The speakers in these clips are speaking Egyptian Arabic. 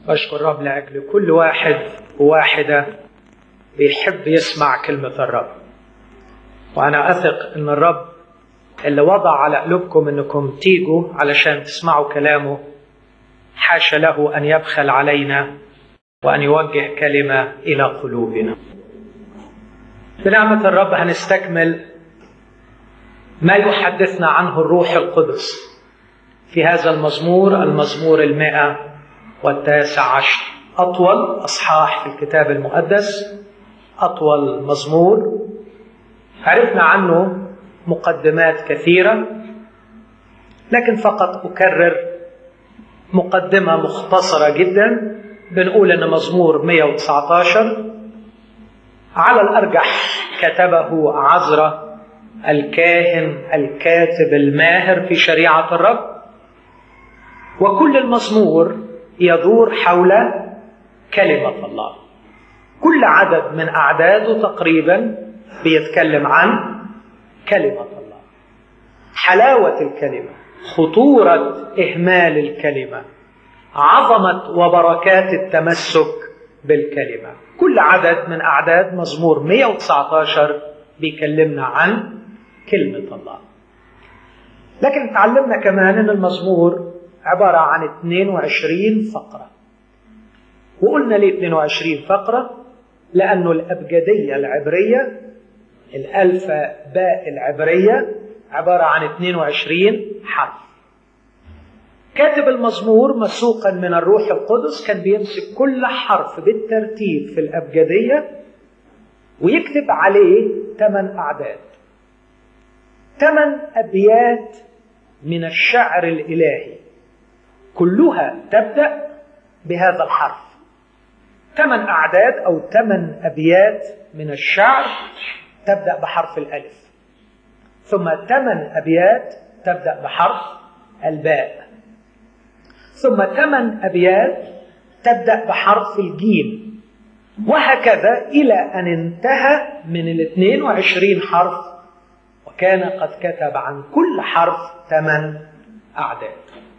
أشكر الرب لأجل كل واحد وواحدة بيحب يسمع كلمة الرب وأنا أثق إن الرب اللي وضع على قلوبكم إنكم تيجوا علشان تسمعوا كلامه حاشا له أن يبخل علينا وأن يوجه كلمة إلى قلوبنا بنعمة الرب هنستكمل ما يحدثنا عنه الروح القدس في هذا المزمور المزمور المائة والتاسع عشر أطول أصحاح في الكتاب المقدس أطول مزمور عرفنا عنه مقدمات كثيرة لكن فقط أكرر مقدمة مختصرة جدا بنقول أن مزمور 119 على الأرجح كتبه عزرة الكاهن الكاتب الماهر في شريعة الرب وكل المزمور يدور حول كلمة الله كل عدد من أعداده تقريبا بيتكلم عن كلمة الله حلاوة الكلمة خطورة إهمال الكلمة عظمة وبركات التمسك بالكلمة كل عدد من أعداد مزمور 119 بيكلمنا عن كلمة الله لكن تعلمنا كمان أن المزمور عبارة عن 22 فقرة وقلنا ليه 22 فقرة لأنه الأبجدية العبرية الألفباء العبرية عبارة عن 22 حرف كاتب المزمور مسوقا من الروح القدس كان بيمسك كل حرف بالترتيب في الأبجدية ويكتب عليه ثمان أعداد ثمان أبيات من الشعر الإلهي كلها تبدأ بهذا الحرف ثمان أعداد أو ثمان أبيات من الشعر تبدأ بحرف الألف ثم ثمان أبيات تبدأ بحرف الباء ثم ثمان أبيات تبدأ بحرف الجيم وهكذا إلى أن انتهى من ال 22 حرف وكان قد كتب عن كل حرف ثمان أعداد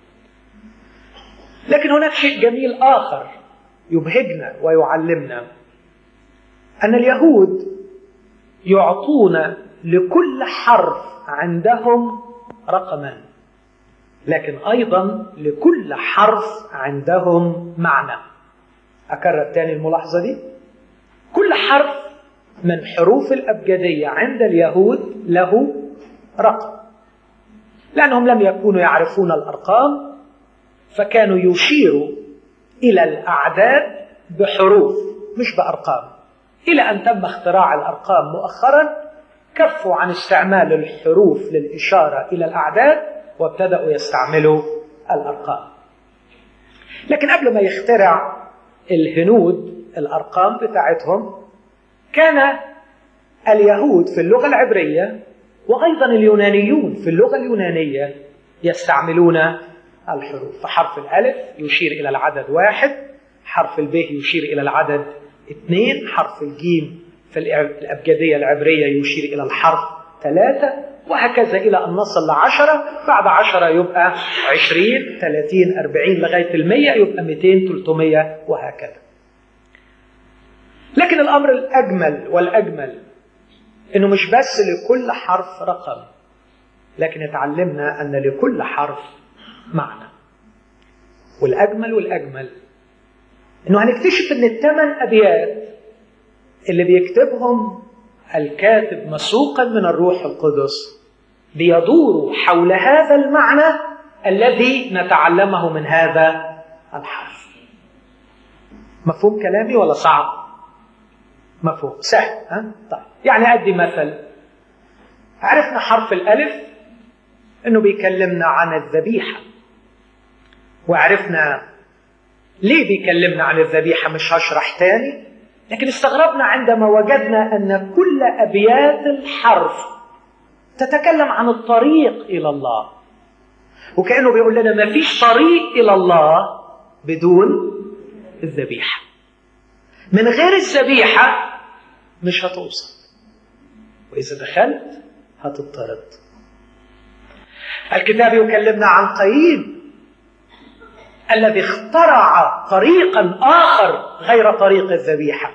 لكن هناك شيء جميل آخر يبهجنا ويعلمنا أن اليهود يعطون لكل حرف عندهم رقما لكن أيضا لكل حرف عندهم معنى أكرر تاني الملاحظة دي كل حرف من حروف الأبجدية عند اليهود له رقم لأنهم لم يكونوا يعرفون الأرقام فكانوا يشيروا إلى الأعداد بحروف مش بأرقام إلى أن تم اختراع الأرقام مؤخرا كفوا عن استعمال الحروف للإشارة إلى الأعداد وابتدأوا يستعملوا الأرقام لكن قبل ما يخترع الهنود الأرقام بتاعتهم كان اليهود في اللغة العبرية وأيضا اليونانيون في اللغة اليونانية يستعملون الحروف فحرف الألف يشير إلى العدد واحد حرف الب يشير إلى العدد اثنين حرف الجيم في الأبجدية العبرية يشير إلى الحرف ثلاثة وهكذا إلى أن نصل لعشرة بعد عشرة يبقى عشرين ثلاثين أربعين لغاية المية يبقى مئتين تلتمية وهكذا لكن الأمر الأجمل والأجمل إنه مش بس لكل حرف رقم لكن اتعلمنا أن لكل حرف معنى والأجمل والأجمل إنه هنكتشف إن الثمان أبيات اللي بيكتبهم الكاتب مسوقا من الروح القدس بيدوروا حول هذا المعنى الذي نتعلمه من هذا الحرف مفهوم كلامي ولا صعب مفهوم سهل ها؟ طيب يعني أدي مثل عرفنا حرف الألف إنه بيكلمنا عن الذبيحة وعرفنا ليه بيكلمنا عن الذبيحة مش هشرح تاني لكن استغربنا عندما وجدنا أن كل أبيات الحرف تتكلم عن الطريق إلى الله وكأنه بيقول لنا ما فيش طريق إلى الله بدون الذبيحة من غير الذبيحة مش هتوصل وإذا دخلت هتضطرد الكتاب يكلمنا عن قايين الذي اخترع طريقا آخر غير طريق الذبيحة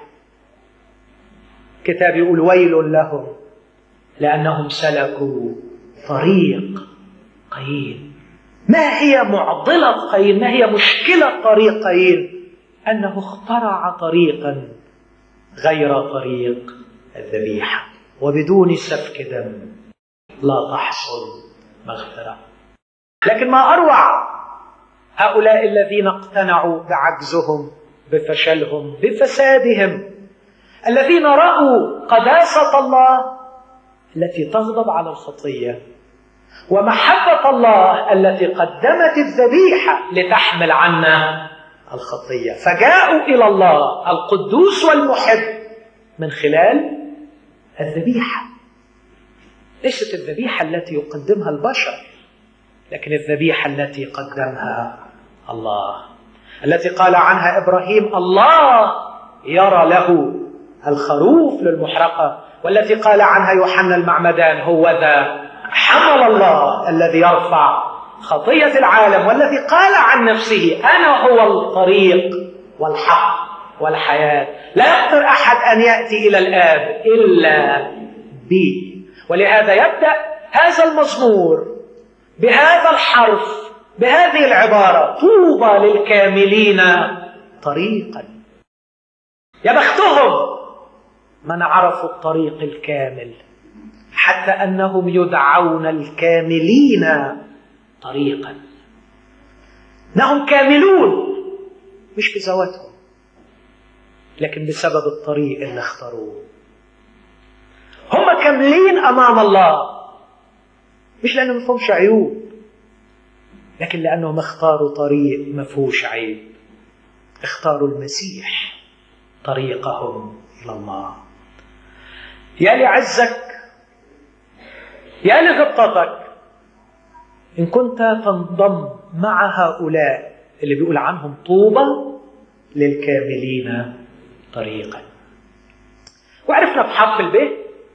كتاب يقول ويل لهم لأنهم سلكوا طريق قايين ما هي معضلة قايين ما هي مشكلة طريق قايين أنه اخترع طريقا غير طريق الذبيحة وبدون سفك دم لا تحصل مغفرة لكن ما أروع هؤلاء الذين اقتنعوا بعجزهم بفشلهم بفسادهم الذين رأوا قداسة الله التي تغضب على الخطية ومحبة الله التي قدمت الذبيحة لتحمل عنا الخطية فجاءوا إلى الله القدوس والمحب من خلال الذبيحة ليست الذبيحة التي يقدمها البشر لكن الذبيحة التي قدمها الله التي قال عنها إبراهيم الله يرى له الخروف للمحرقة والتي قال عنها يوحنا المعمدان هو ذا حمل الله الذي يرفع خطية العالم والذي قال عن نفسه أنا هو الطريق والحق والحياة لا يقدر أحد أن يأتي إلى الآب إلا بي ولهذا يبدأ هذا المزمور بهذا الحرف بهذه العبارة طوبى للكاملين طريقا يا بختهم من عرفوا الطريق الكامل حتى انهم يدعون الكاملين طريقا انهم كاملون مش بذواتهم لكن بسبب الطريق اللي اختاروه هم كاملين امام الله مش لانه ما فيهمش عيوب لكن لانهم اختاروا طريق ما فيهوش عيب اختاروا المسيح طريقهم الى الله يا لعزك يا لغبطتك إن كنت تنضم مع هؤلاء اللي بيقول عنهم طوبى للكاملين طريقا وعرفنا بحرف الب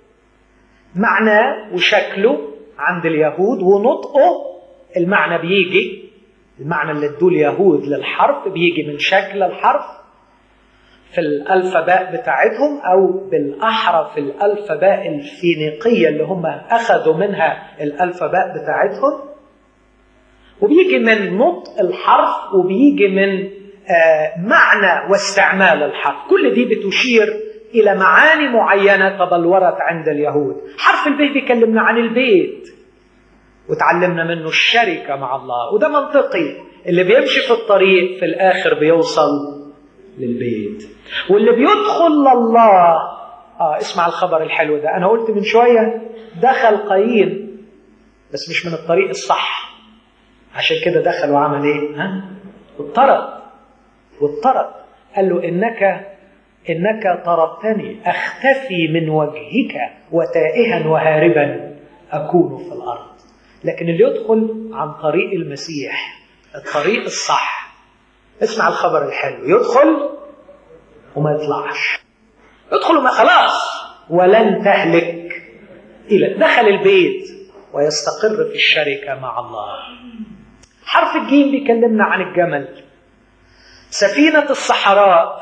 معناه وشكله عند اليهود ونطقه المعنى بيجي المعنى اللي ادوه اليهود للحرف بيجي من شكل الحرف في الألفباء بتاعتهم أو بالأحرى في الألفباء الفينيقية اللي هم أخذوا منها الألفباء بتاعتهم وبيجي من نطق الحرف وبيجي من آه معنى واستعمال الحرف كل دي بتشير إلى معاني معينة تبلورت عند اليهود حرف الب بيكلمنا عن البيت وتعلمنا منه الشركة مع الله وده منطقي اللي بيمشي في الطريق في الآخر بيوصل للبيت واللي بيدخل لله اه اسمع الخبر الحلو ده انا قلت من شويه دخل قايين بس مش من الطريق الصح عشان كده دخل وعمل ايه ها واضطرد واضطرد قال له انك انك طردتني اختفي من وجهك وتائها وهاربا اكون في الارض لكن اللي يدخل عن طريق المسيح الطريق الصح اسمع الخبر الحلو يدخل وما يطلعش يدخل وما خلاص ولن تهلك إلى دخل البيت ويستقر في الشركة مع الله حرف الجيم بيكلمنا عن الجمل سفينة الصحراء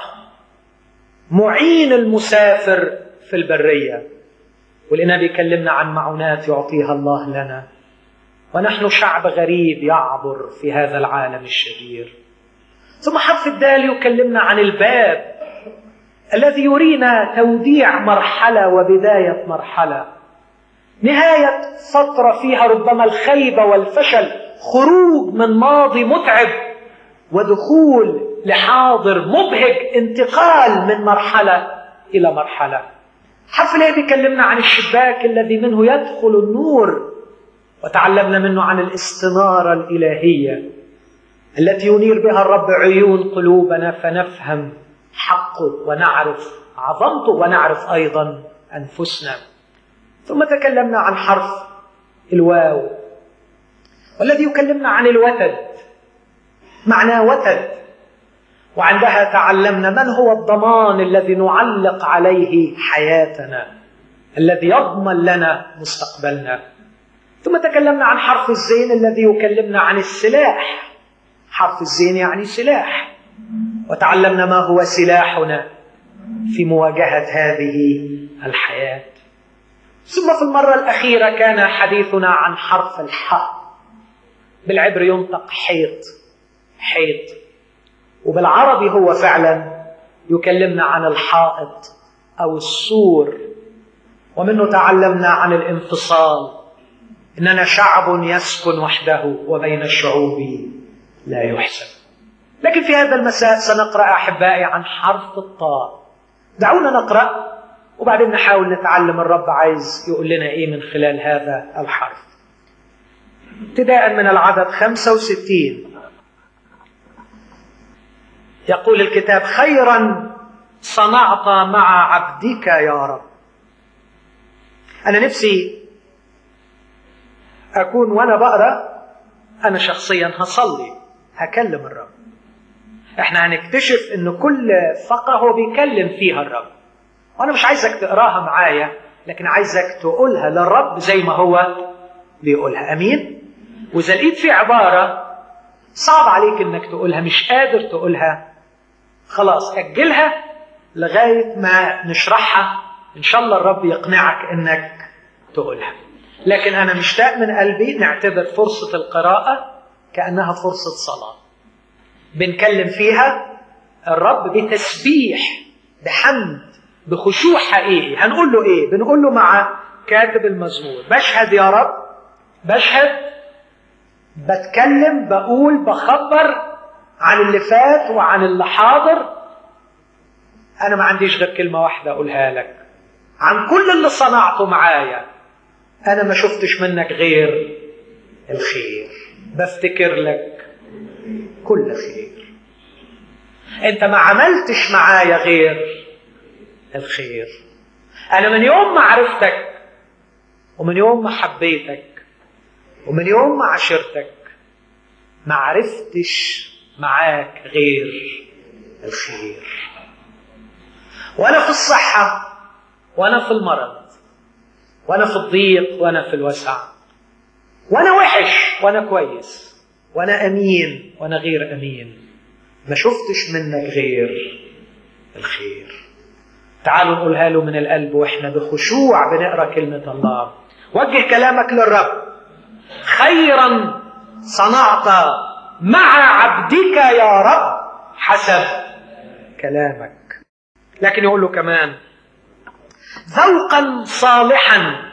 معين المسافر في البرية ولقينا بيكلمنا عن معونات يعطيها الله لنا ونحن شعب غريب يعبر في هذا العالم الشرير ثم حرف الدال يكلمنا عن الباب الذي يرينا توديع مرحلة وبداية مرحلة نهاية فترة فيها ربما الخيبة والفشل خروج من ماضي متعب ودخول لحاضر مبهج انتقال من مرحلة إلى مرحلة حرف الايه بيكلمنا عن الشباك الذي منه يدخل النور وتعلمنا منه عن الاستنارة الإلهية التي ينير بها الرب عيون قلوبنا فنفهم حقه ونعرف عظمته ونعرف ايضا انفسنا ثم تكلمنا عن حرف الواو والذي يكلمنا عن الوتد معناه وتد وعندها تعلمنا من هو الضمان الذي نعلق عليه حياتنا الذي يضمن لنا مستقبلنا ثم تكلمنا عن حرف الزين الذي يكلمنا عن السلاح حرف الزين يعني سلاح وتعلمنا ما هو سلاحنا في مواجهة هذه الحياة ثم في المرة الأخيرة كان حديثنا عن حرف الحاء بالعبر ينطق حيط حيط وبالعربي هو فعلا يكلمنا عن الحائط أو السور ومنه تعلمنا عن الانفصال إننا شعب يسكن وحده وبين الشعوب لا يحسن لكن في هذا المساء سنقرأ أحبائي عن حرف الطاء دعونا نقرأ وبعدين نحاول نتعلم الرب عايز يقول لنا إيه من خلال هذا الحرف ابتداء من العدد 65 يقول الكتاب خيرا صنعت مع عبدك يا رب أنا نفسي أكون وأنا بقرأ أنا شخصيا هصلي هكلم الرب احنا هنكتشف ان كل فقرة هو بيكلم فيها الرب وانا مش عايزك تقراها معايا لكن عايزك تقولها للرب زي ما هو بيقولها امين واذا لقيت في عبارة صعب عليك انك تقولها مش قادر تقولها خلاص اجلها لغاية ما نشرحها ان شاء الله الرب يقنعك انك تقولها لكن انا مشتاق من قلبي نعتبر فرصة القراءة كأنها فرصة صلاة بنكلم فيها الرب بتسبيح بحمد بخشوع حقيقي هنقول له ايه بنقول له مع كاتب المزمور بشهد يا رب بشهد بتكلم بقول بخبر عن اللي فات وعن اللي حاضر انا ما عنديش غير كلمه واحده اقولها لك عن كل اللي صنعته معايا انا ما شفتش منك غير الخير بفتكر لك كل خير انت ما عملتش معايا غير الخير انا من يوم ما عرفتك ومن يوم ما حبيتك ومن يوم ما عشرتك ما عرفتش معاك غير الخير وانا في الصحة وانا في المرض وانا في الضيق وانا في الوسع وانا وحش وانا كويس وانا امين وانا غير امين ما شفتش منك غير الخير تعالوا نقولها له من القلب واحنا بخشوع بنقرا كلمه الله وجه كلامك للرب خيرا صنعت مع عبدك يا رب حسب كلامك لكن يقول له كمان ذوقا صالحا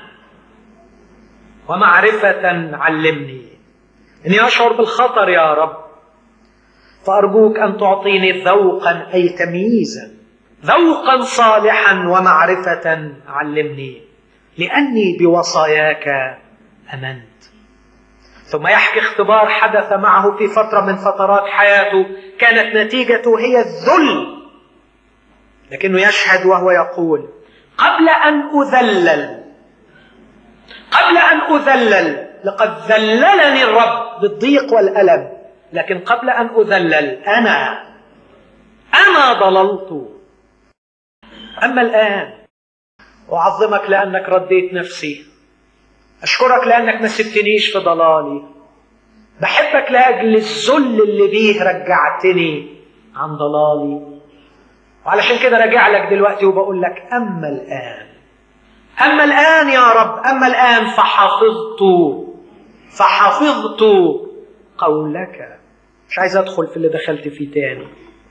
ومعرفة علمني إني أشعر بالخطر يا رب فأرجوك أن تعطيني ذوقا أي تمييزا ذوقا صالحا ومعرفة علمني لأني بوصاياك أمنت ثم يحكي اختبار حدث معه في فترة من فترات حياته كانت نتيجته هي الذل لكنه يشهد وهو يقول قبل أن أذلل قبل أن أذلل لقد ذللني الرب بالضيق والألم لكن قبل أن أذلل أنا أنا ضللت أما الآن أعظمك لأنك رديت نفسي أشكرك لأنك ما سبتنيش في ضلالي بحبك لأجل الذل اللي بيه رجعتني عن ضلالي وعلشان كده راجع لك دلوقتي وبقول لك أما الآن أما الآن يا رب أما الآن فحفظت فحفظت قولك مش عايز أدخل في اللي دخلت فيه تاني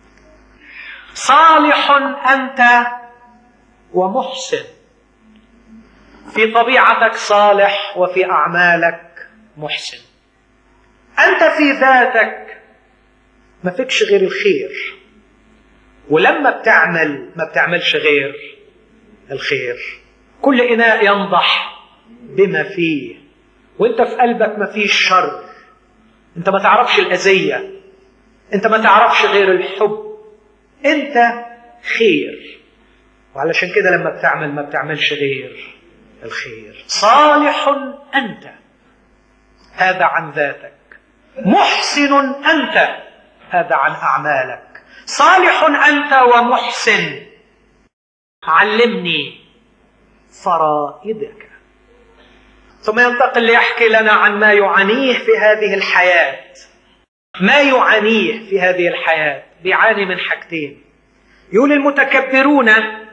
صالح أنت ومحسن في طبيعتك صالح وفي أعمالك محسن أنت في ذاتك ما فيكش غير الخير ولما بتعمل ما بتعملش غير الخير كل إناء ينضح بما فيه وانت في قلبك ما فيش شر انت ما تعرفش الأذية انت ما تعرفش غير الحب انت خير وعلشان كده لما بتعمل ما بتعملش غير الخير صالح أنت هذا عن ذاتك محسن أنت هذا عن أعمالك صالح أنت ومحسن علمني فرائدك ثم ينتقل ليحكي لنا عن ما يعانيه في هذه الحياة ما يعانيه في هذه الحياة بيعاني من حاجتين يقول المتكبرون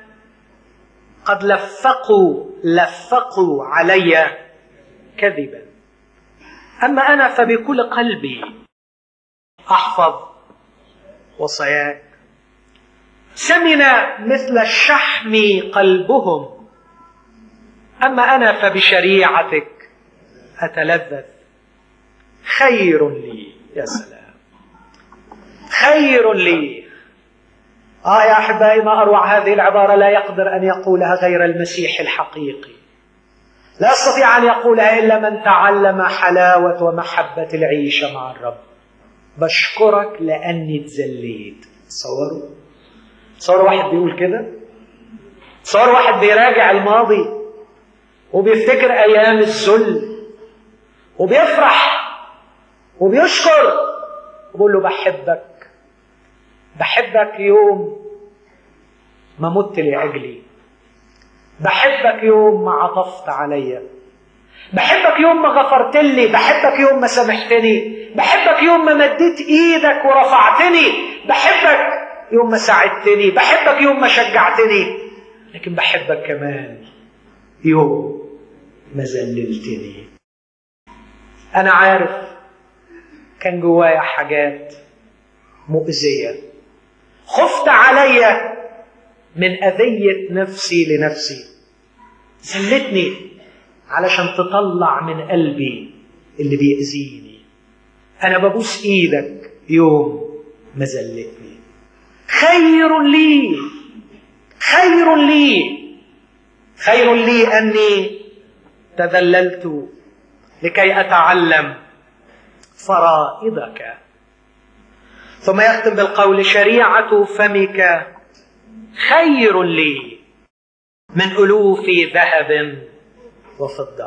قد لفقوا لفقوا علي كذبا أما أنا فبكل قلبي أحفظ وصاياك سمن مثل الشحم قلبهم أما أنا فبشريعتك أتلذذ خير لي يا سلام خير لي آه يا أحبائي ما أروع هذه العبارة لا يقدر أن يقولها غير المسيح الحقيقي لا يستطيع أن يقولها إلا من تعلم حلاوة ومحبة العيشة مع الرب بشكرك لأني تزليت تصوروا تصوروا واحد بيقول كده تصوروا واحد بيراجع الماضي وبيفتكر أيام الذل وبيفرح وبيشكر وبيقول له بحبك بحبك يوم ما مت لأجلي بحبك يوم ما عطفت عليا بحبك يوم ما غفرت لي بحبك يوم ما سامحتني بحبك يوم ما مديت ايدك ورفعتني بحبك يوم ما ساعدتني بحبك يوم ما شجعتني لكن بحبك كمان يوم ما ذللتني انا عارف كان جوايا حاجات مؤذيه خفت عليا من اذيه نفسي لنفسي زلتني علشان تطلع من قلبي اللي بيأذيني انا ببوس ايدك يوم ما زلتني خير لي خير لي خير لي اني تذللت لكي اتعلم فرائضك ثم يختم بالقول شريعه فمك خير لي من الوف ذهب وفضه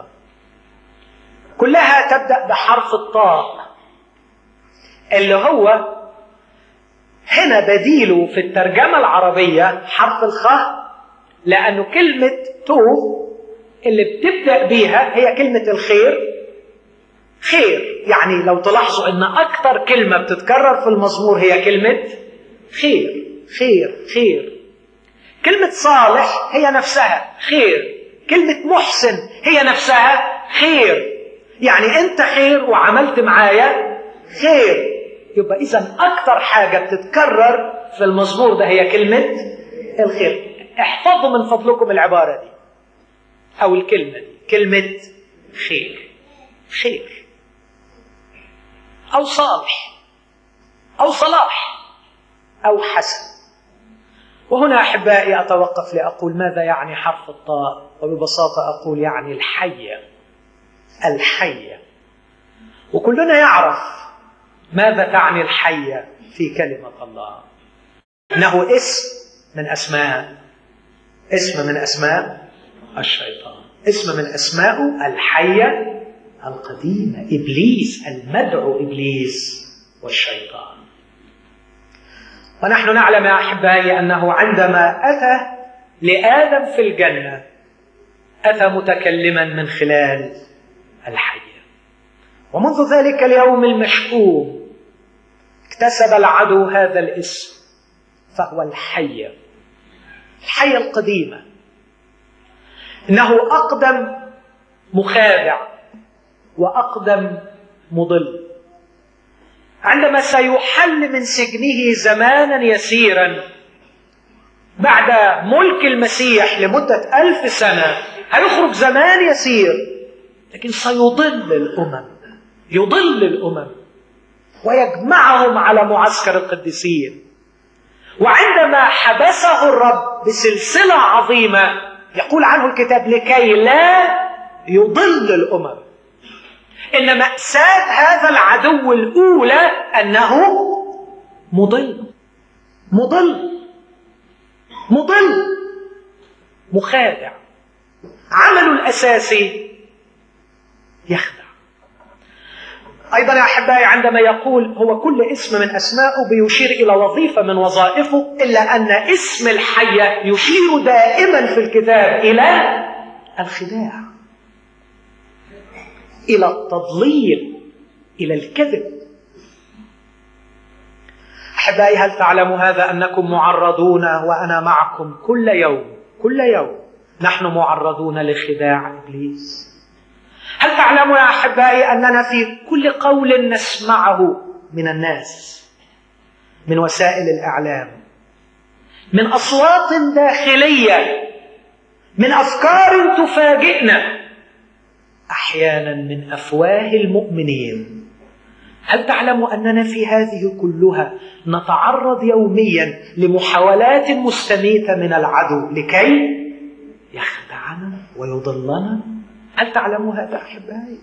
كلها تبدا بحرف الطاء اللي هو هنا بديله في الترجمة العربية حرف الخاء لأنه كلمة تو اللي بتبدأ بيها هي كلمة الخير خير يعني لو تلاحظوا أن أكثر كلمة بتتكرر في المزمور هي كلمة خير خير خير كلمة صالح هي نفسها خير كلمة محسن هي نفسها خير يعني أنت خير وعملت معايا خير يبقى إذا أكثر حاجة بتتكرر في المزمور ده هي كلمة الخير احفظوا من فضلكم العبارة دي أو الكلمة دي كلمة خير خير أو صالح أو صلاح أو حسن وهنا أحبائي أتوقف لأقول ماذا يعني حرف الطاء وببساطة أقول يعني الحية الحية وكلنا يعرف ماذا تعني الحية في كلمة الله إنه اسم من أسماء اسم من أسماء الشيطان اسم من أسماءه الحية القديمة إبليس المدعو إبليس والشيطان ونحن نعلم يا أحبائي أنه عندما أتى لآدم في الجنة أتى متكلما من خلال الحية ومنذ ذلك اليوم المشؤوم اكتسب العدو هذا الاسم فهو الحية الحية القديمة إنه أقدم مخادع وأقدم مضل عندما سيحل من سجنه زمانا يسيرا بعد ملك المسيح لمدة ألف سنة هيخرج زمان يسير لكن سيضل الأمم يضل الأمم ويجمعهم على معسكر القديسين وعندما حبسه الرب بسلسلة عظيمة يقول عنه الكتاب لكي لا يضل الأمم إن مأساة هذا العدو الأولى أنه مضل مضل مضل مخادع عمله الأساسي يخدع أيضا يا أحبائي عندما يقول هو كل اسم من أسمائه بيشير إلى وظيفة من وظائفه إلا أن اسم الحية يشير دائما في الكتاب إلى الخداع إلى التضليل إلى الكذب أحبائي هل تعلموا هذا أنكم معرضون وأنا معكم كل يوم كل يوم نحن معرضون لخداع إبليس هل تعلموا يا أحبائي أننا في كل قول نسمعه من الناس من وسائل الإعلام من أصوات داخلية من أفكار تفاجئنا أحيانا من أفواه المؤمنين هل تعلم أننا في هذه كلها نتعرض يوميا لمحاولات مستميتة من العدو لكي يخدعنا ويضلنا هل تعلموا هذا أحبائي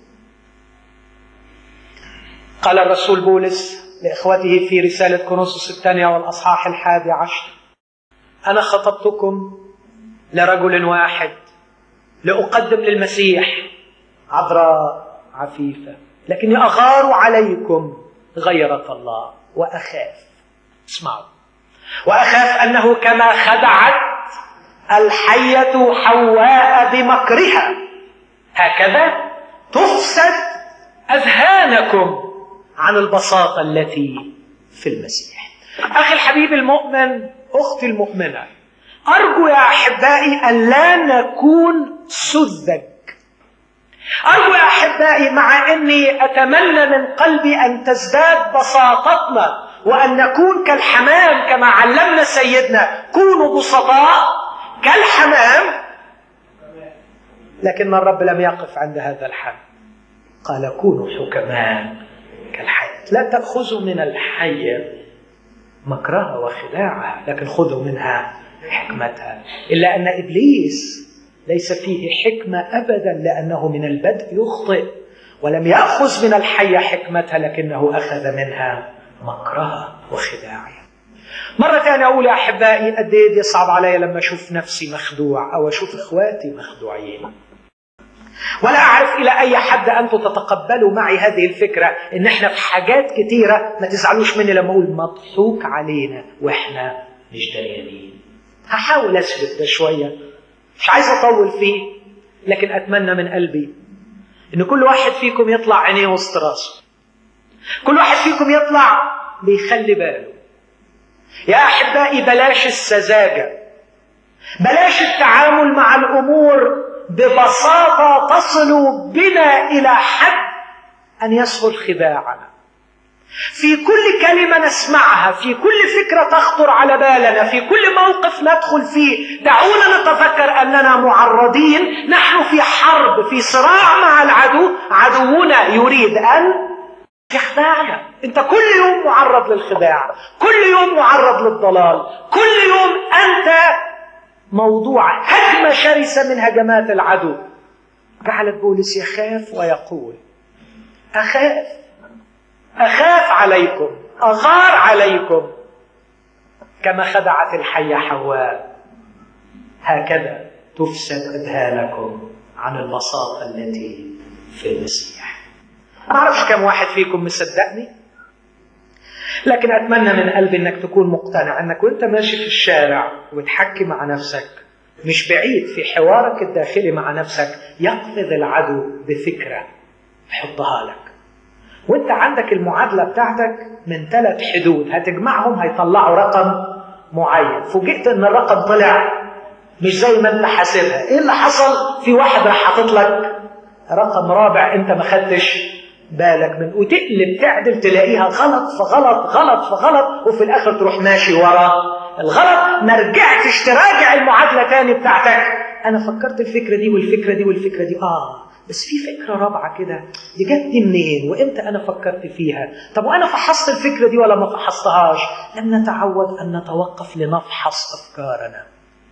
قال الرسول بولس لإخوته في رسالة كورنثوس الثانية والأصحاح الحادي عشر أنا خطبتكم لرجل واحد لأقدم للمسيح عذراء عفيفة لكني أغار عليكم غيرة الله وأخاف اسمعوا وأخاف أنه كما خدعت الحية حواء بمكرها هكذا تفسد أذهانكم عن البساطة التي في المسيح أخي الحبيب المؤمن أختي المؤمنة أرجو يا أحبائي أن لا نكون سذج أرجو يا أحبائي مع أني أتمنى من قلبي أن تزداد بساطتنا وأن نكون كالحمام كما علمنا سيدنا كونوا بسطاء كالحمام لكن الرب لم يقف عند هذا الحد قال كونوا حكماء كالحياة لا تأخذوا من الحية مكرها وخداعها لكن خذوا منها حكمتها إلا أن إبليس ليس فيه حكمة أبدا لأنه من البدء يخطئ ولم يأخذ من الحية حكمتها لكنه أخذ منها مكرها وخداعها مرة ثانية أقول يا أحبائي قد إيه يصعب علي لما أشوف نفسي مخدوع أو أشوف إخواتي مخدوعين ولا أعرف إلى أي حد أنتم تتقبلوا معي هذه الفكرة إن إحنا في حاجات كتيرة ما تزعلوش مني لما أقول مضحوك علينا وإحنا مش دريانين هحاول أثبت ده شوية مش عايز أطول فيه لكن أتمنى من قلبي إن كل واحد فيكم يطلع عينيه وسط راسه كل واحد فيكم يطلع بيخلي باله يا أحبائي بلاش السذاجة بلاش التعامل مع الأمور ببساطة تصل بنا إلى حد أن يسهل خداعنا في كل كلمة نسمعها في كل فكرة تخطر على بالنا في كل موقف ندخل فيه دعونا نتذكر أننا معرضين نحن في حرب في صراع مع العدو عدونا يريد أن يخدعنا انت كل يوم معرض للخداع كل يوم معرض للضلال كل يوم انت موضوع هجمه شرسه من هجمات العدو جعلت بولس يخاف ويقول اخاف اخاف عليكم اغار عليكم كما خدعت الحيه حواء هكذا تفسد اذهانكم عن البساطه التي في المسيح ما اعرفش كم واحد فيكم مصدقني لكن اتمنى من قلبي انك تكون مقتنع انك وانت ماشي في الشارع وتحكي مع نفسك مش بعيد في حوارك الداخلي مع نفسك يقفز العدو بفكره يحطها لك وانت عندك المعادله بتاعتك من ثلاث حدود هتجمعهم هيطلعوا رقم معين فوجئت ان الرقم طلع مش زي ما انت حاسبها ايه اللي حصل في واحد راح حاطط لك رقم رابع انت ما خدتش بالك منه وتقلب تعدل تلاقيها غلط فغلط غلط فغلط وفي الاخر تروح ماشي ورا الغلط ما رجعتش تراجع المعادله تاني بتاعتك انا فكرت الفكره دي والفكره دي والفكره دي اه بس في فكره رابعه كده دي جت دي منين وامتى انا فكرت فيها طب وانا فحصت الفكره دي ولا ما فحصتهاش لم نتعود ان نتوقف لنفحص افكارنا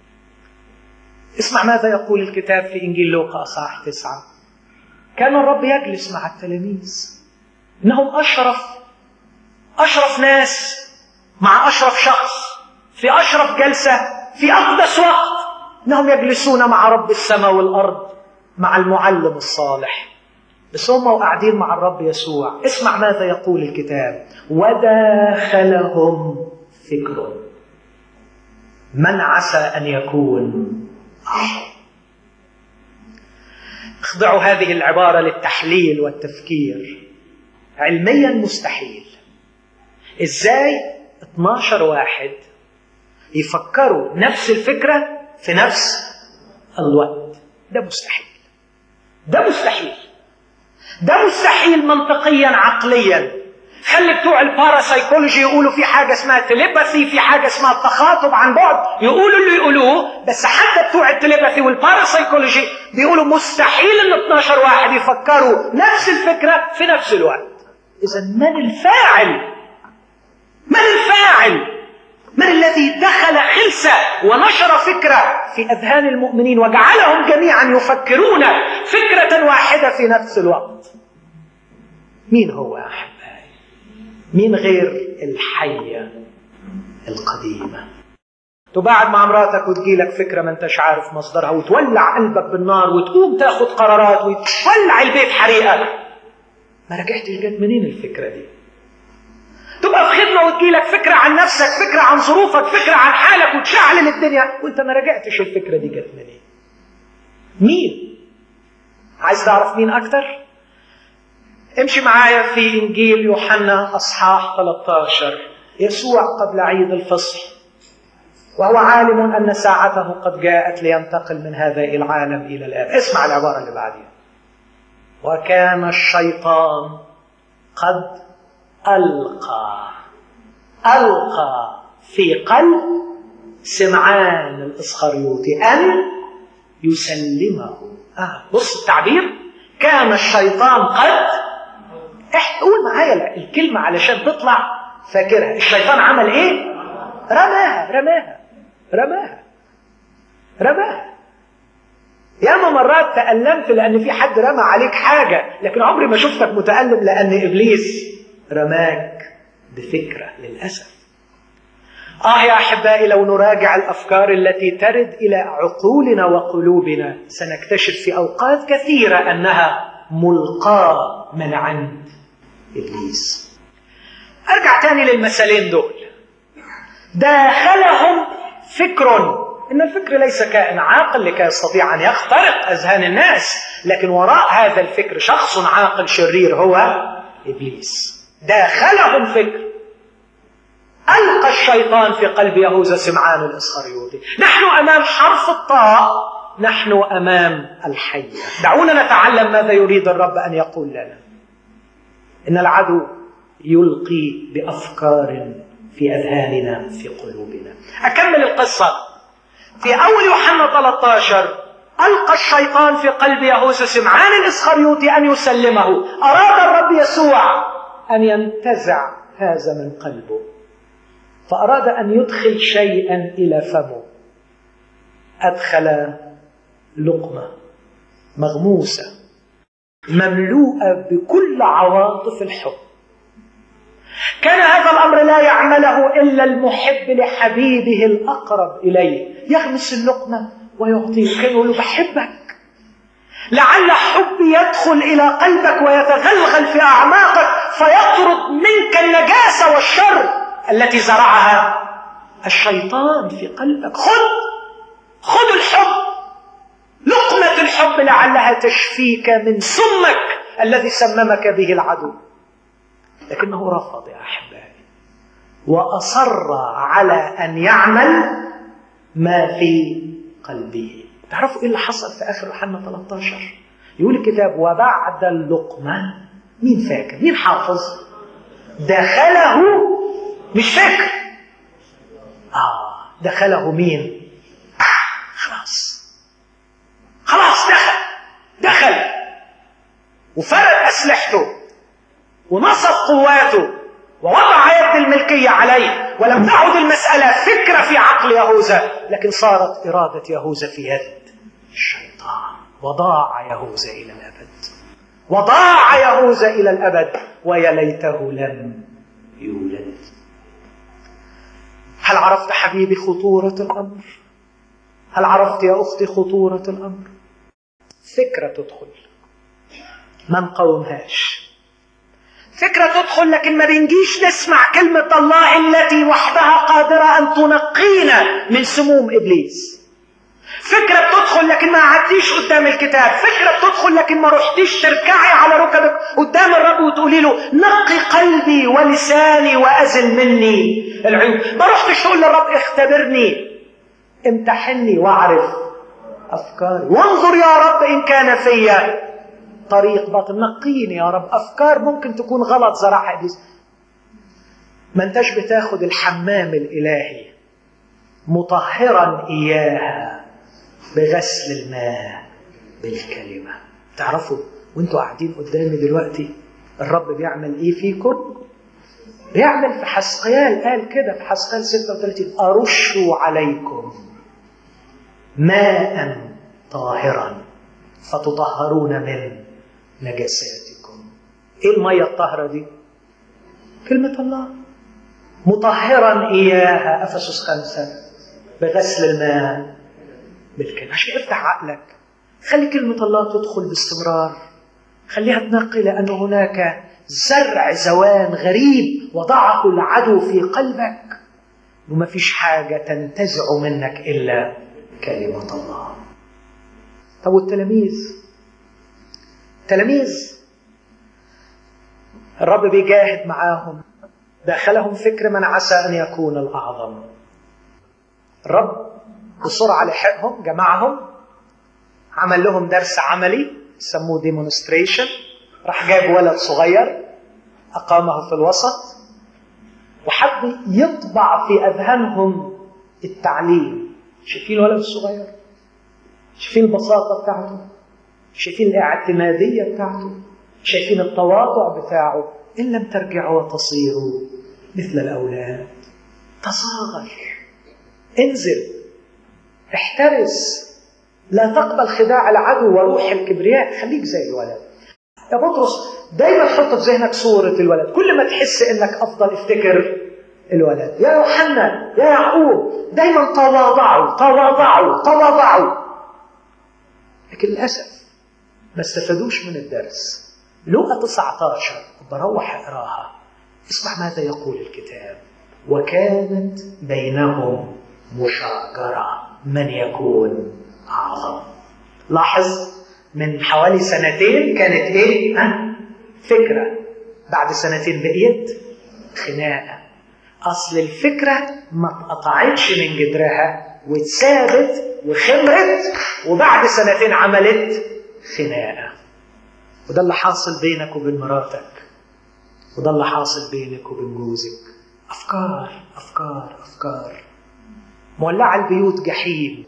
اسمع ماذا يقول الكتاب في انجيل لوقا اصحاح تسعه كان الرب يجلس مع التلاميذ انهم اشرف اشرف ناس مع اشرف شخص في اشرف جلسه في اقدس وقت انهم يجلسون مع رب السماء والارض مع المعلم الصالح بس هم وقاعدين مع الرب يسوع اسمع ماذا يقول الكتاب وداخلهم فكر من عسى ان يكون أحد اخضعوا هذه العبارة للتحليل والتفكير علميا مستحيل ازاي 12 واحد يفكروا نفس الفكرة في نفس الوقت ده مستحيل ده مستحيل ده مستحيل منطقيا عقليا خلي بتوع الباراسايكولوجي يقولوا في حاجه اسمها تليباثي في حاجه اسمها التخاطب عن بعد يقولوا اللي يقولوه بس حتى بتوع التليباثي والباراسايكولوجي بيقولوا مستحيل ان 12 واحد يفكروا نفس الفكره في نفس الوقت اذا من الفاعل من الفاعل من الذي دخل خلسة ونشر فكرة في أذهان المؤمنين وجعلهم جميعا يفكرون فكرة واحدة في نفس الوقت مين هو يا أحبائي مين غير الحية القديمة تبعد مع مراتك وتجيلك فكرة ما انتش عارف مصدرها وتولع قلبك بالنار وتقوم تاخد قرارات وتولع البيت حريقة ما رجعتش جت منين الفكرة دي تبقى في خدمة وتجيلك فكرة عن نفسك فكرة عن ظروفك فكرة عن حالك وتشعلل الدنيا وانت ما رجعتش الفكرة دي جت منين مين عايز تعرف مين أكتر امشي معايا في إنجيل يوحنا أصحاح 13 يسوع قبل عيد الفصح وهو عالم أن ساعته قد جاءت لينتقل من هذا العالم إلى الآب اسمع العبارة اللي بعدها وكان الشيطان قد ألقى ألقى في قلب سمعان الإسخريوطي أن يسلمه آه بص التعبير كان الشيطان قد قول معايا الكلمة علشان تطلع فاكرها الشيطان عمل ايه رماها رماها رماها رماها ياما مرات تألمت لأن في حد رمى عليك حاجة لكن عمري ما شفتك متألم لأن إبليس رماك بفكرة للأسف آه يا أحبائي لو نراجع الأفكار التي ترد إلى عقولنا وقلوبنا سنكتشف في أوقات كثيرة أنها ملقاة من عند إبليس أرجع تاني للمثالين دول داخلهم فكر إن الفكر ليس كائن عاقل لكي يستطيع أن يخترق أذهان الناس لكن وراء هذا الفكر شخص عاقل شرير هو إبليس داخلهم فكر ألقى الشيطان في قلب يهوذا سمعان الإسخريوطي نحن أمام حرف الطاء نحن أمام الحية دعونا نتعلم ماذا يريد الرب أن يقول لنا إن العدو يلقي بأفكار في أذهاننا في قلوبنا أكمل القصة في أول يوحنا 13 ألقى الشيطان في قلب يهوذا سمعان الإسخريوطي أن يسلمه أراد الرب يسوع أن ينتزع هذا من قلبه فأراد أن يدخل شيئا إلى فمه أدخل لقمة مغموسة مملوءة بكل عواطف الحب كان هذا الأمر لا يعمله إلا المحب لحبيبه الأقرب إليه يغمس اللقمة ويعطيه كان يقول له بحبك لعل حبي يدخل إلى قلبك ويتغلغل في أعماقك فيطرد منك النجاسة والشر التي زرعها الشيطان في قلبك خذ خذ الحب لقمة الحب لعلها تشفيك من سمك الذي سممك به العدو لكنه رفض يا أحبائي وأصر على أن يعمل ما في قلبه تعرفوا إيه اللي حصل في آخر يوحنا 13 يقول الكتاب وبعد اللقمة مين فاكر مين حافظ دخله مش فاكر آه دخله مين خلاص خلاص دخل دخل وفرد أسلحته ونصب قواته ووضع يد الملكية عليه ولم تعد المسألة فكرة في عقل يهوذا لكن صارت إرادة يهوذا في يد الشيطان وضاع يهوذا إلى الأبد وضاع يهوذا إلى الأبد ويا ليته لم يولد هل عرفت حبيبي خطورة الأمر؟ هل عرفت يا أختي خطورة الأمر؟ فكرة تدخل ما نقاومهاش فكرة تدخل لكن ما بنجيش نسمع كلمة الله التي وحدها قادرة أن تنقينا من سموم إبليس فكرة بتدخل لكن ما قعدتيش قدام الكتاب فكرة بتدخل لكن ما رحتيش تركعي على ركبك قدام الرب وتقولي له نقي قلبي ولساني وأزل مني العيوب ما رحتش تقول للرب اختبرني امتحني واعرف أفكاري وانظر يا رب إن كان فيا طريق باطل نقيني يا رب أفكار ممكن تكون غلط زرعها إبليس ما انتش بتاخد الحمام الإلهي مطهرا إياها بغسل الماء بالكلمة تعرفوا وانتوا قاعدين قدامي دلوقتي الرب بيعمل ايه فيكم بيعمل في حسقيال قال كده في حسقيال 36 أرش عليكم ماء طاهرا فتطهرون من نجساتكم ايه المية الطاهرة دي كلمة الله مطهرا إياها أفسس خمسة بغسل الماء بالكلمة عشان افتح عقلك خلي كلمة الله تدخل باستمرار خليها تنقي لأن هناك زرع زوان غريب وضعه العدو في قلبك وما فيش حاجة تنتزع منك إلا كلمة الله طب والتلاميذ تلاميذ الرب بيجاهد معاهم دخلهم فكر من عسى أن يكون الأعظم الرب بسرعة لحقهم جمعهم عمل لهم درس عملي سموه ديمونستريشن راح جاب ولد صغير أقامه في الوسط وحب يطبع في أذهانهم التعليم شايفين الولد الصغير شايفين البساطة بتاعته شايفين الاعتمادية بتاعته شايفين التواضع بتاعه إن لم ترجعوا وتصيروا مثل الأولاد تصاغر انزل احترس لا تقبل خداع العدو وروح الكبرياء خليك زي الولد يا بطرس دايما حط في ذهنك صورة الولد كل ما تحس انك افضل افتكر الولد يا يوحنا يا يعقوب دايما تواضعوا تواضعوا تواضعوا لكن للاسف ما استفادوش من الدرس لوقا 19 بروح اقراها اسمع ماذا يقول الكتاب وكانت بينهم مشاجرة من يكون أعظم لاحظ من حوالي سنتين كانت ايه ها؟ فكرة بعد سنتين بقيت خناقة أصل الفكرة ما اتقطعتش من جدرها واتثابت وخمرت وبعد سنتين عملت خناقة وده اللي حاصل بينك وبين مراتك وده اللي حاصل بينك وبين جوزك أفكار أفكار أفكار مولعة البيوت جحيم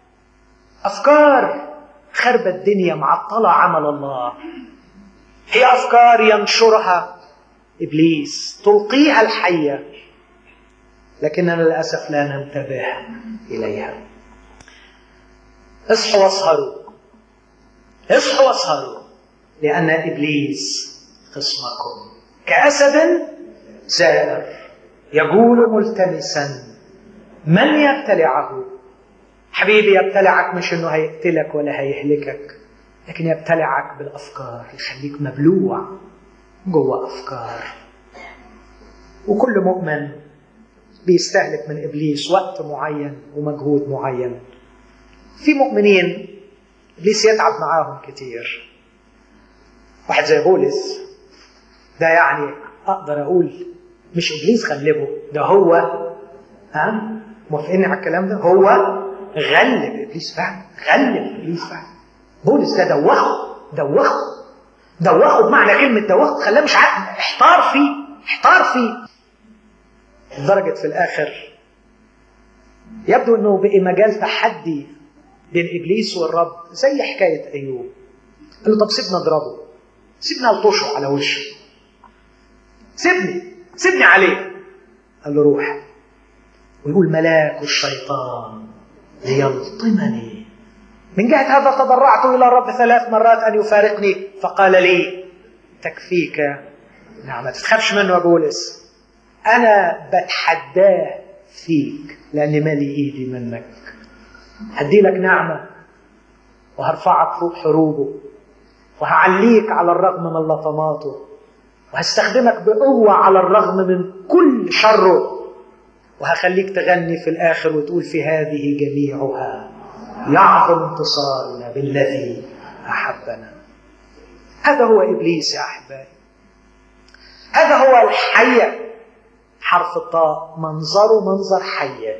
أفكار خرب الدنيا معطلة عمل الله هي أفكار ينشرها إبليس تلقيها الحية لكننا للأسف لا ننتبه إليها اصحوا واسهروا اصحوا واسهروا لأن إبليس خصمكم كأسد زائر يقول ملتمسا من يبتلعه حبيبي يبتلعك مش انه هيقتلك ولا هيهلكك لكن يبتلعك بالافكار يخليك مبلوع جوه افكار وكل مؤمن بيستهلك من ابليس وقت معين ومجهود معين في مؤمنين ابليس يتعب معاهم كتير واحد زي بولس ده يعني اقدر اقول مش ابليس غلبه ده هو ها موافقين على الكلام ده هو غلب ابليس فعلا غلب ابليس فعلا بولس ده دوخه دوخه دوخه بمعنى كلمه دوخه خلاه مش عارف احتار فيه احتار فيه لدرجه في الاخر يبدو انه بقي مجال تحدي بين ابليس والرب زي حكايه ايوب قال له طب سيبنا اضربه سيبنا الطشه على وشه سيبني سيبني عليه قال له روح ويقول ملاك الشيطان ليلطمني من جهة هذا تضرعت إلى الرب ثلاث مرات أن يفارقني فقال لي تكفيك نعمة تخافش منه يا بولس أنا بتحداه فيك لأني مالي إيدي منك هدي لك نعمة وهرفعك فوق حروبه وهعليك على الرغم من لطماته وهستخدمك بقوة على الرغم من كل شره وهخليك تغني في الآخر وتقول في هذه جميعها يعظم انتصارنا بالذي أحبنا هذا هو إبليس يا أحبائي هذا هو الحية حرف الطاء منظره منظر حية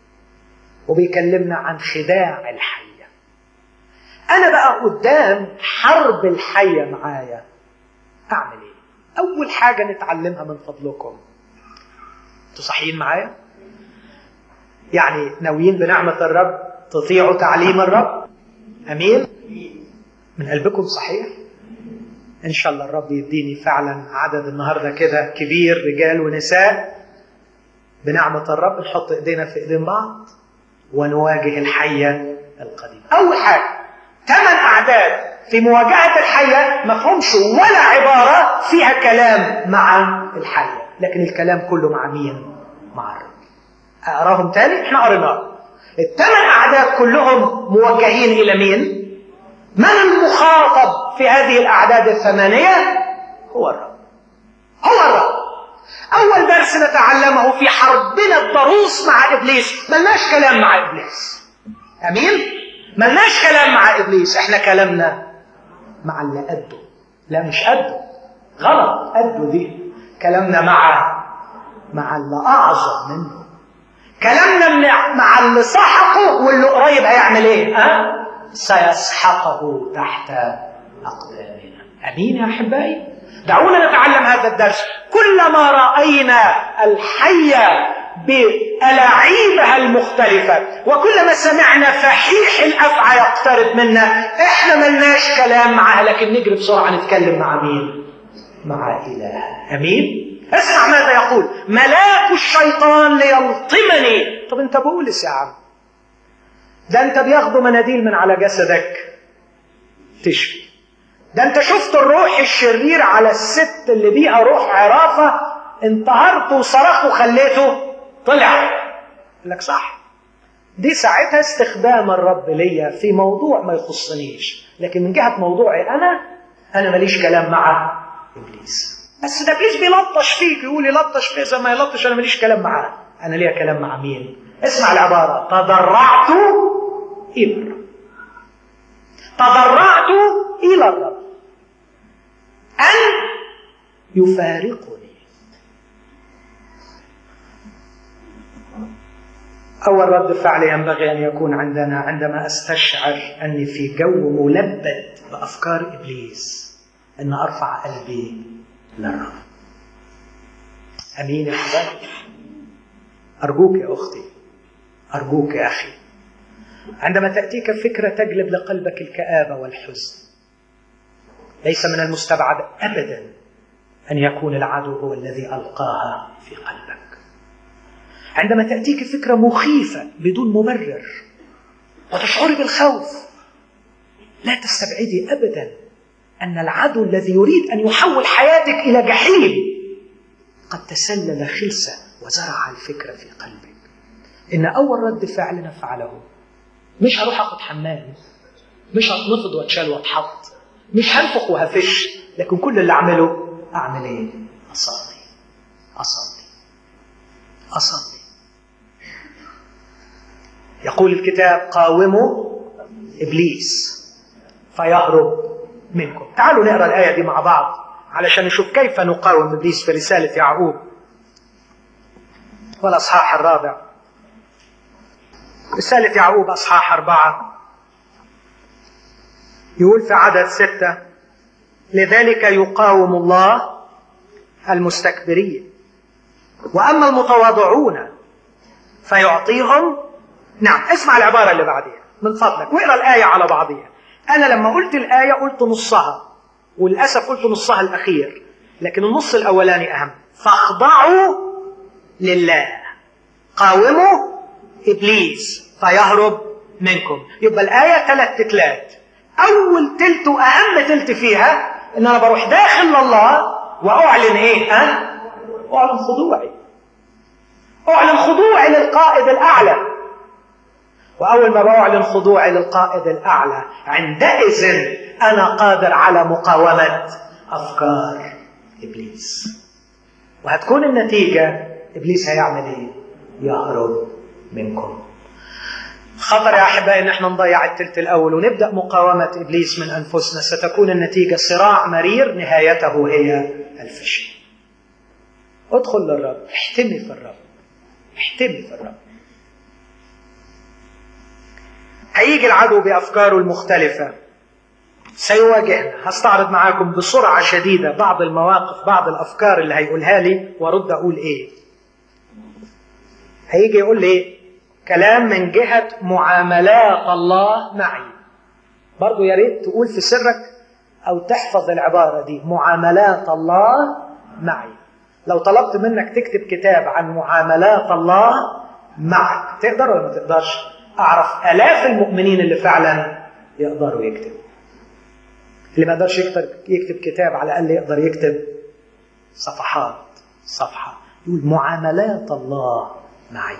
وبيكلمنا عن خداع الحية أنا بقى قدام حرب الحية معايا أعمل إيه؟ أول حاجة نتعلمها من فضلكم أنتوا صحيين معايا؟ يعني ناويين بنعمة الرب تطيعوا تعليم الرب؟ أمين؟ من قلبكم صحيح؟ إن شاء الله الرب يديني فعلا عدد النهاردة كده كبير رجال ونساء بنعمة الرب نحط إيدينا في إيدين بعض ونواجه الحية القديمة أول حاجة ثمان أعداد في مواجهة الحية ما فهمش ولا عبارة فيها كلام مع الحية لكن الكلام كله مع مين؟ مع الرب أقراهم تاني؟ احنا قريناهم الثمان أعداد كلهم موجهين إلى مين؟ من المخاطب في هذه الأعداد الثمانية؟ هو الرب هو الرب أول درس نتعلمه في حربنا الضروس مع إبليس ملناش كلام مع إبليس أمين؟ ملناش كلام مع إبليس إحنا كلامنا مع اللي قده لا مش قده غلط قده دي كلامنا مع مع اللي أعظم منه كلامنا مع اللي سحقه واللي قريب هيعمل إيه؟ ها؟ سيسحقه تحت أقدامنا أمين يا أحبائي؟ دعونا نتعلم هذا الدرس كلما رأينا الحية بألاعيبها المختلفة وكلما سمعنا فحيح الأفعى يقترب منا احنا ملناش كلام معها لكن نجري بسرعة نتكلم مع مين مع إله أمين اسمع ماذا يقول ملاك الشيطان ليلطمني طب انت بولس يا عم ده انت بياخدوا مناديل من على جسدك تشفي ده انت شفت الروح الشرير على الست اللي بيها روح عرافة انتهرت وصرخت وخليته طلع قال لك صح دي ساعتها استخدام الرب ليا في موضوع ما يخصنيش لكن من جهة موضوعي أنا أنا ماليش كلام مع إبليس بس ده إبليس بيلطش فيك يقول يلطش فيك زي ما يلطش أنا ماليش كلام معاه أنا ليا كلام مع مين اسمع العبارة تضرعت إلى الرب تضرعت إلى الرب أن يفارقني أول رد فعل ينبغي أن يكون عندنا عندما أستشعر أني في جو ملبد بأفكار إبليس أن أرفع قلبي للرب أمين يا حبايبي أرجوك يا أختي أرجوك يا أخي عندما تأتيك فكرة تجلب لقلبك الكآبة والحزن ليس من المستبعد أبدا أن يكون العدو هو الذي ألقاها في قلبك عندما تأتيك فكرة مخيفة بدون مبرر وتشعري بالخوف لا تستبعدي أبدا أن العدو الذي يريد أن يحول حياتك إلى جحيم قد تسلل خلسة وزرع الفكرة في قلبك إن أول رد فعل نفعله مش هروح أخد حمام مش هتنفض واتشال واتحط مش هنفخ وهفش لكن كل اللي أعمله أعمل إيه؟ أصلي أصلي أصلي يقول الكتاب قاوموا إبليس فيهرب منكم تعالوا نقرأ الآية دي مع بعض علشان نشوف كيف نقاوم إبليس في رسالة يعقوب والأصحاح الرابع رسالة يعقوب أصحاح أربعة يقول في عدد ستة لذلك يقاوم الله المستكبرين وأما المتواضعون فيعطيهم نعم اسمع العبارة اللي بعديها من فضلك واقرا الآية على بعضها أنا لما قلت الآية قلت نصها وللأسف قلت نصها الأخير لكن النص الأولاني أهم فاخضعوا لله قاوموا إبليس فيهرب منكم يبقى الآية ثلاث تتلات أول تلت وأهم تلت فيها إن أنا بروح داخل لله وأعلن إيه؟ أه؟ أعلن خضوعي أعلن خضوعي للقائد الأعلى وأول ما بعلن خضوعي للقائد الأعلى عندئذ أنا قادر على مقاومة أفكار إبليس وهتكون النتيجة إبليس هيعمل إيه؟ يهرب منكم خطر يا احبائي ان احنا نضيع الثلث الاول ونبدا مقاومه ابليس من انفسنا ستكون النتيجه صراع مرير نهايته هي الفشل. ادخل للرب احتمي في الرب احتمي في الرب. هيجي العدو بافكاره المختلفه سيواجهنا هستعرض معاكم بسرعه شديده بعض المواقف بعض الافكار اللي هيقولها لي وارد اقول ايه. هيجي يقول لي كلام من جهة معاملات الله معي برضو يا ريت تقول في سرك أو تحفظ العبارة دي معاملات الله معي لو طلبت منك تكتب كتاب عن معاملات الله معك تقدر ولا ما تقدرش أعرف آلاف المؤمنين اللي فعلا يقدروا يكتب اللي ما يقدرش يكتب, يكتب كتاب على الأقل يقدر يكتب صفحات صفحة يقول معاملات الله معي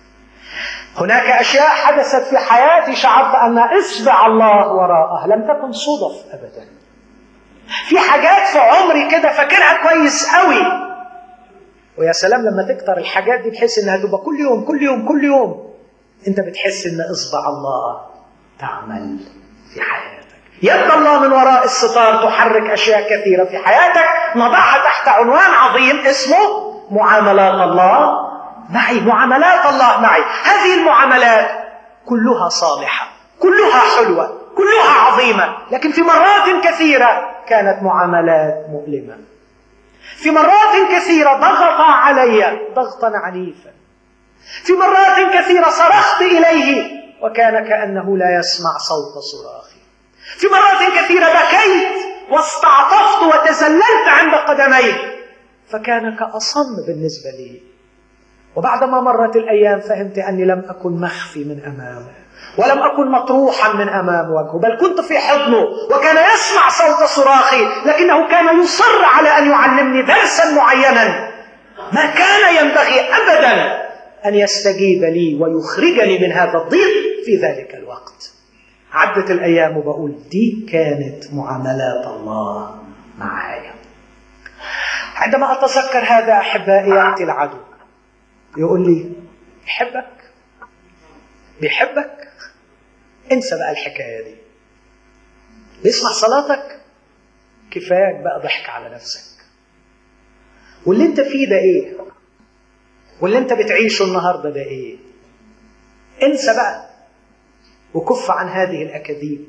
هناك أشياء حدثت في حياتي شعرت أن إصبع الله وراءها لم تكن صدف أبدا في حاجات في عمري كده فاكرها كويس قوي ويا سلام لما تكتر الحاجات دي تحس انها تبقى كل يوم كل يوم كل يوم انت بتحس ان اصبع الله تعمل في حياتك يد الله من وراء الستار تحرك اشياء كثيره في حياتك نضعها تحت عنوان عظيم اسمه معاملات الله معي معاملات الله معي هذه المعاملات كلها صالحة كلها حلوة كلها عظيمة لكن في مرات كثيرة كانت معاملات مؤلمة في مرات كثيرة ضغط علي ضغطا عنيفا في مرات كثيرة صرخت إليه وكان كأنه لا يسمع صوت صراخي في مرات كثيرة بكيت واستعطفت وتذللت عند قدميه فكان كأصم بالنسبة لي وبعدما مرت الأيام فهمت أني لم أكن مخفي من أمامه ولم أكن مطروحا من أمام وجهه بل كنت في حضنه وكان يسمع صوت صراخي لكنه كان يصر على أن يعلمني درسا معينا ما كان ينبغي أبدا أن يستجيب لي ويخرجني من هذا الضيق في ذلك الوقت عدت الأيام وبقول دي كانت معاملات الله معايا عندما أتذكر هذا أحبائي يأتي العدو يقول لي يحبك بيحبك انسى بقى الحكايه دي بيسمع صلاتك كفاياك بقى ضحك على نفسك واللي انت فيه ده ايه واللي انت بتعيشه النهارده ده ايه انسى بقى وكف عن هذه الاكاذيب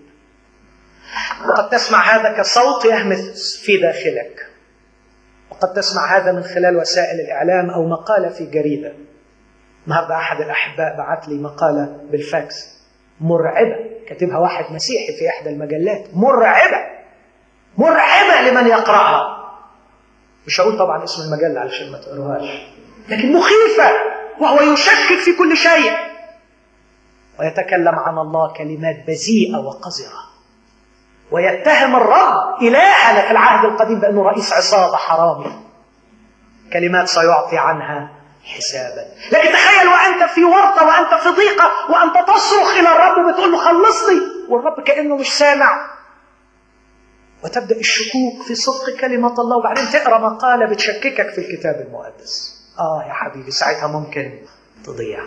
وقد تسمع هذا كصوت يهمس في داخلك وقد تسمع هذا من خلال وسائل الإعلام أو مقالة في جريدة النهاردة أحد الأحباء بعت لي مقالة بالفاكس مرعبة كاتبها واحد مسيحي في إحدى المجلات مرعبة مرعبة لمن يقرأها مش هقول طبعا اسم المجلة علشان ما تقروهاش لكن مخيفة وهو يشكك في كل شيء ويتكلم عن الله كلمات بذيئة وقذرة ويتهم الرب إلهنا في العهد القديم بأنه رئيس عصابة حرامي كلمات سيعطي عنها حسابا لكن تخيل وأنت في ورطة وأنت في ضيقة وأنت تصرخ إلى الرب وبتقول له خلصني والرب كأنه مش سامع وتبدأ الشكوك في صدق كلمة الله وبعدين تقرأ مقالة بتشككك في الكتاب المقدس آه يا حبيبي ساعتها ممكن تضيع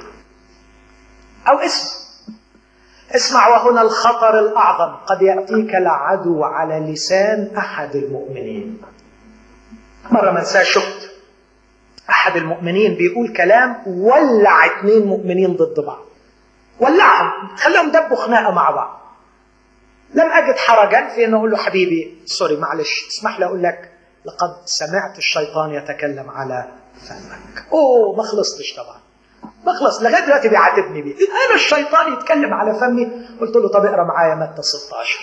أو اسمع اسمع وهنا الخطر الأعظم قد يأتيك العدو على لسان أحد المؤمنين مرة ما انساش شفت أحد المؤمنين بيقول كلام ولع اتنين مؤمنين ضد بعض ولعهم خلاهم دبوا خناقة مع بعض لم أجد حرجا في أن أقول له حبيبي سوري معلش اسمح لي أقول لك لقد سمعت الشيطان يتكلم على فمك أوه ما خلصتش طبعا بخلص لغايه دلوقتي بيعاتبني بيه انا الشيطان يتكلم على فمي قلت له طب اقرا معايا متى 16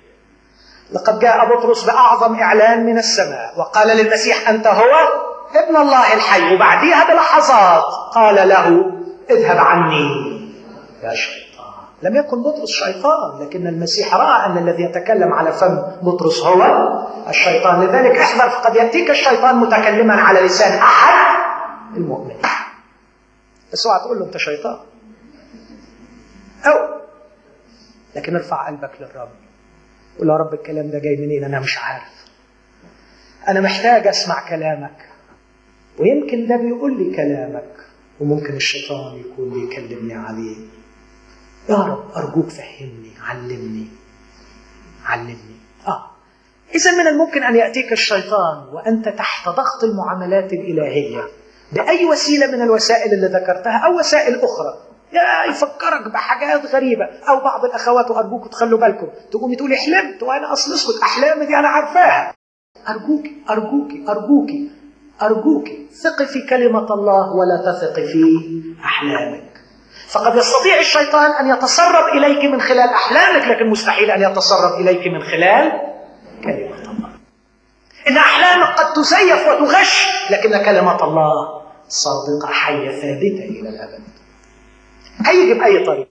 لقد جاء بطرس باعظم اعلان من السماء وقال للمسيح انت هو ابن الله الحي وبعديها بلحظات قال له اذهب عني يا شيطان لم يكن بطرس شيطان لكن المسيح راى ان الذي يتكلم على فم بطرس هو الشيطان لذلك احذر فقد ياتيك الشيطان متكلما على لسان احد المؤمنين بس اوعى تقول له انت شيطان او لكن ارفع قلبك للرب قول يا رب الكلام ده جاي منين انا مش عارف انا محتاج اسمع كلامك ويمكن ده بيقول لي كلامك وممكن الشيطان يكون بيكلمني عليه يا رب أرجوك فهمني علمني علمني آه إذا من الممكن أن يأتيك الشيطان وأنت تحت ضغط المعاملات الإلهية بأي وسيلة من الوسائل اللي ذكرتها أو وسائل أخرى يا يفكرك بحاجات غريبة أو بعض الأخوات وأرجوكم تخلوا بالكم تقومي تقولي حلمت وأنا أصل اسكت أحلامي دي أنا عارفاها أرجوك أرجوك أرجوك أرجوك ثقي في كلمة الله ولا تثقي في أحلامك فقد يستطيع الشيطان أن يتسرب إليك من خلال أحلامك لكن مستحيل أن يتسرب إليك من خلال كلمة الله إن أحلامك قد تزيف وتغش لكن كلمة الله صادقة حية ثابتة إلى الأبد هيجي بأي طريقة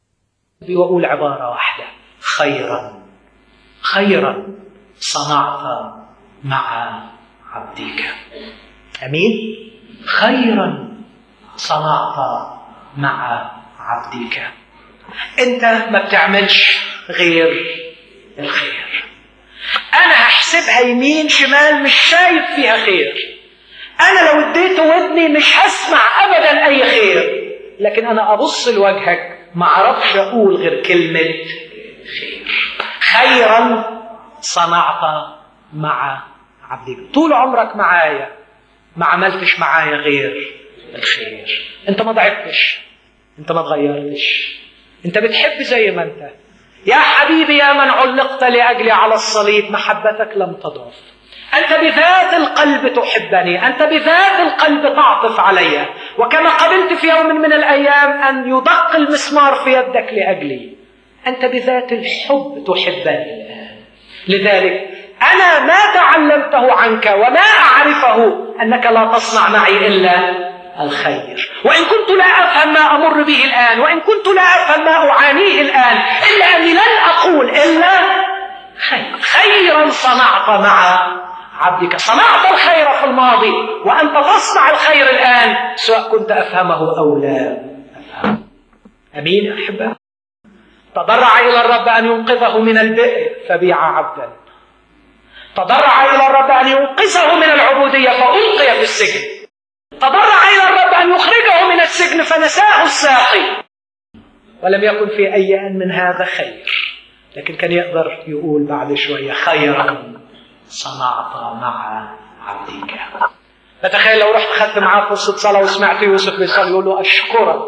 وأقول عبارة واحدة خيرا خيرا صنعت مع عبدك أمين خيرا صنعت مع عبدك أنت ما بتعملش غير الخير أنا هحسبها يمين شمال مش شايف فيها خير أنا لو اديت ودني مش هسمع أبدا أي خير لكن أنا أبص لوجهك ما أعرفش أقول غير كلمة خير خيرا صنعت مع عبدك طول عمرك معايا ما عملتش معايا غير الخير انت ما ضعفتش انت ما تغيرتش انت بتحب زي ما انت يا حبيبي يا من علقت لاجلي على الصليب محبتك لم تضعف انت بذات القلب تحبني انت بذات القلب تعطف علي وكما قبلت في يوم من الايام ان يدق المسمار في يدك لاجلي انت بذات الحب تحبني الان لذلك انا ما تعلمته عنك وما اعرفه انك لا تصنع معي الا الخير وإن كنت لا أفهم ما أمر به الآن وإن كنت لا أفهم ما أعانيه الآن إلا أني لن أقول إلا خير خيرا صنعت مع عبدك صنعت الخير في الماضي وأنت تصنع الخير الآن سواء كنت أفهمه أو لا أفهمه أمين يا أحبة تضرع إلى الرب أن ينقذه من البئر فبيع عبدا تضرع إلى الرب أن ينقذه من العبودية فألقي في السجن تضرع إلى الرب أن يخرجه من السجن فنساه الساقي ولم يكن في أي أن من هذا خير لكن كان يقدر يقول بعد شوية خيرا صنعت مع عبدك فتخيل لو رحت خدت معاه فرصة صلاة وسمعت يوسف بيصلي يقول له أشكرك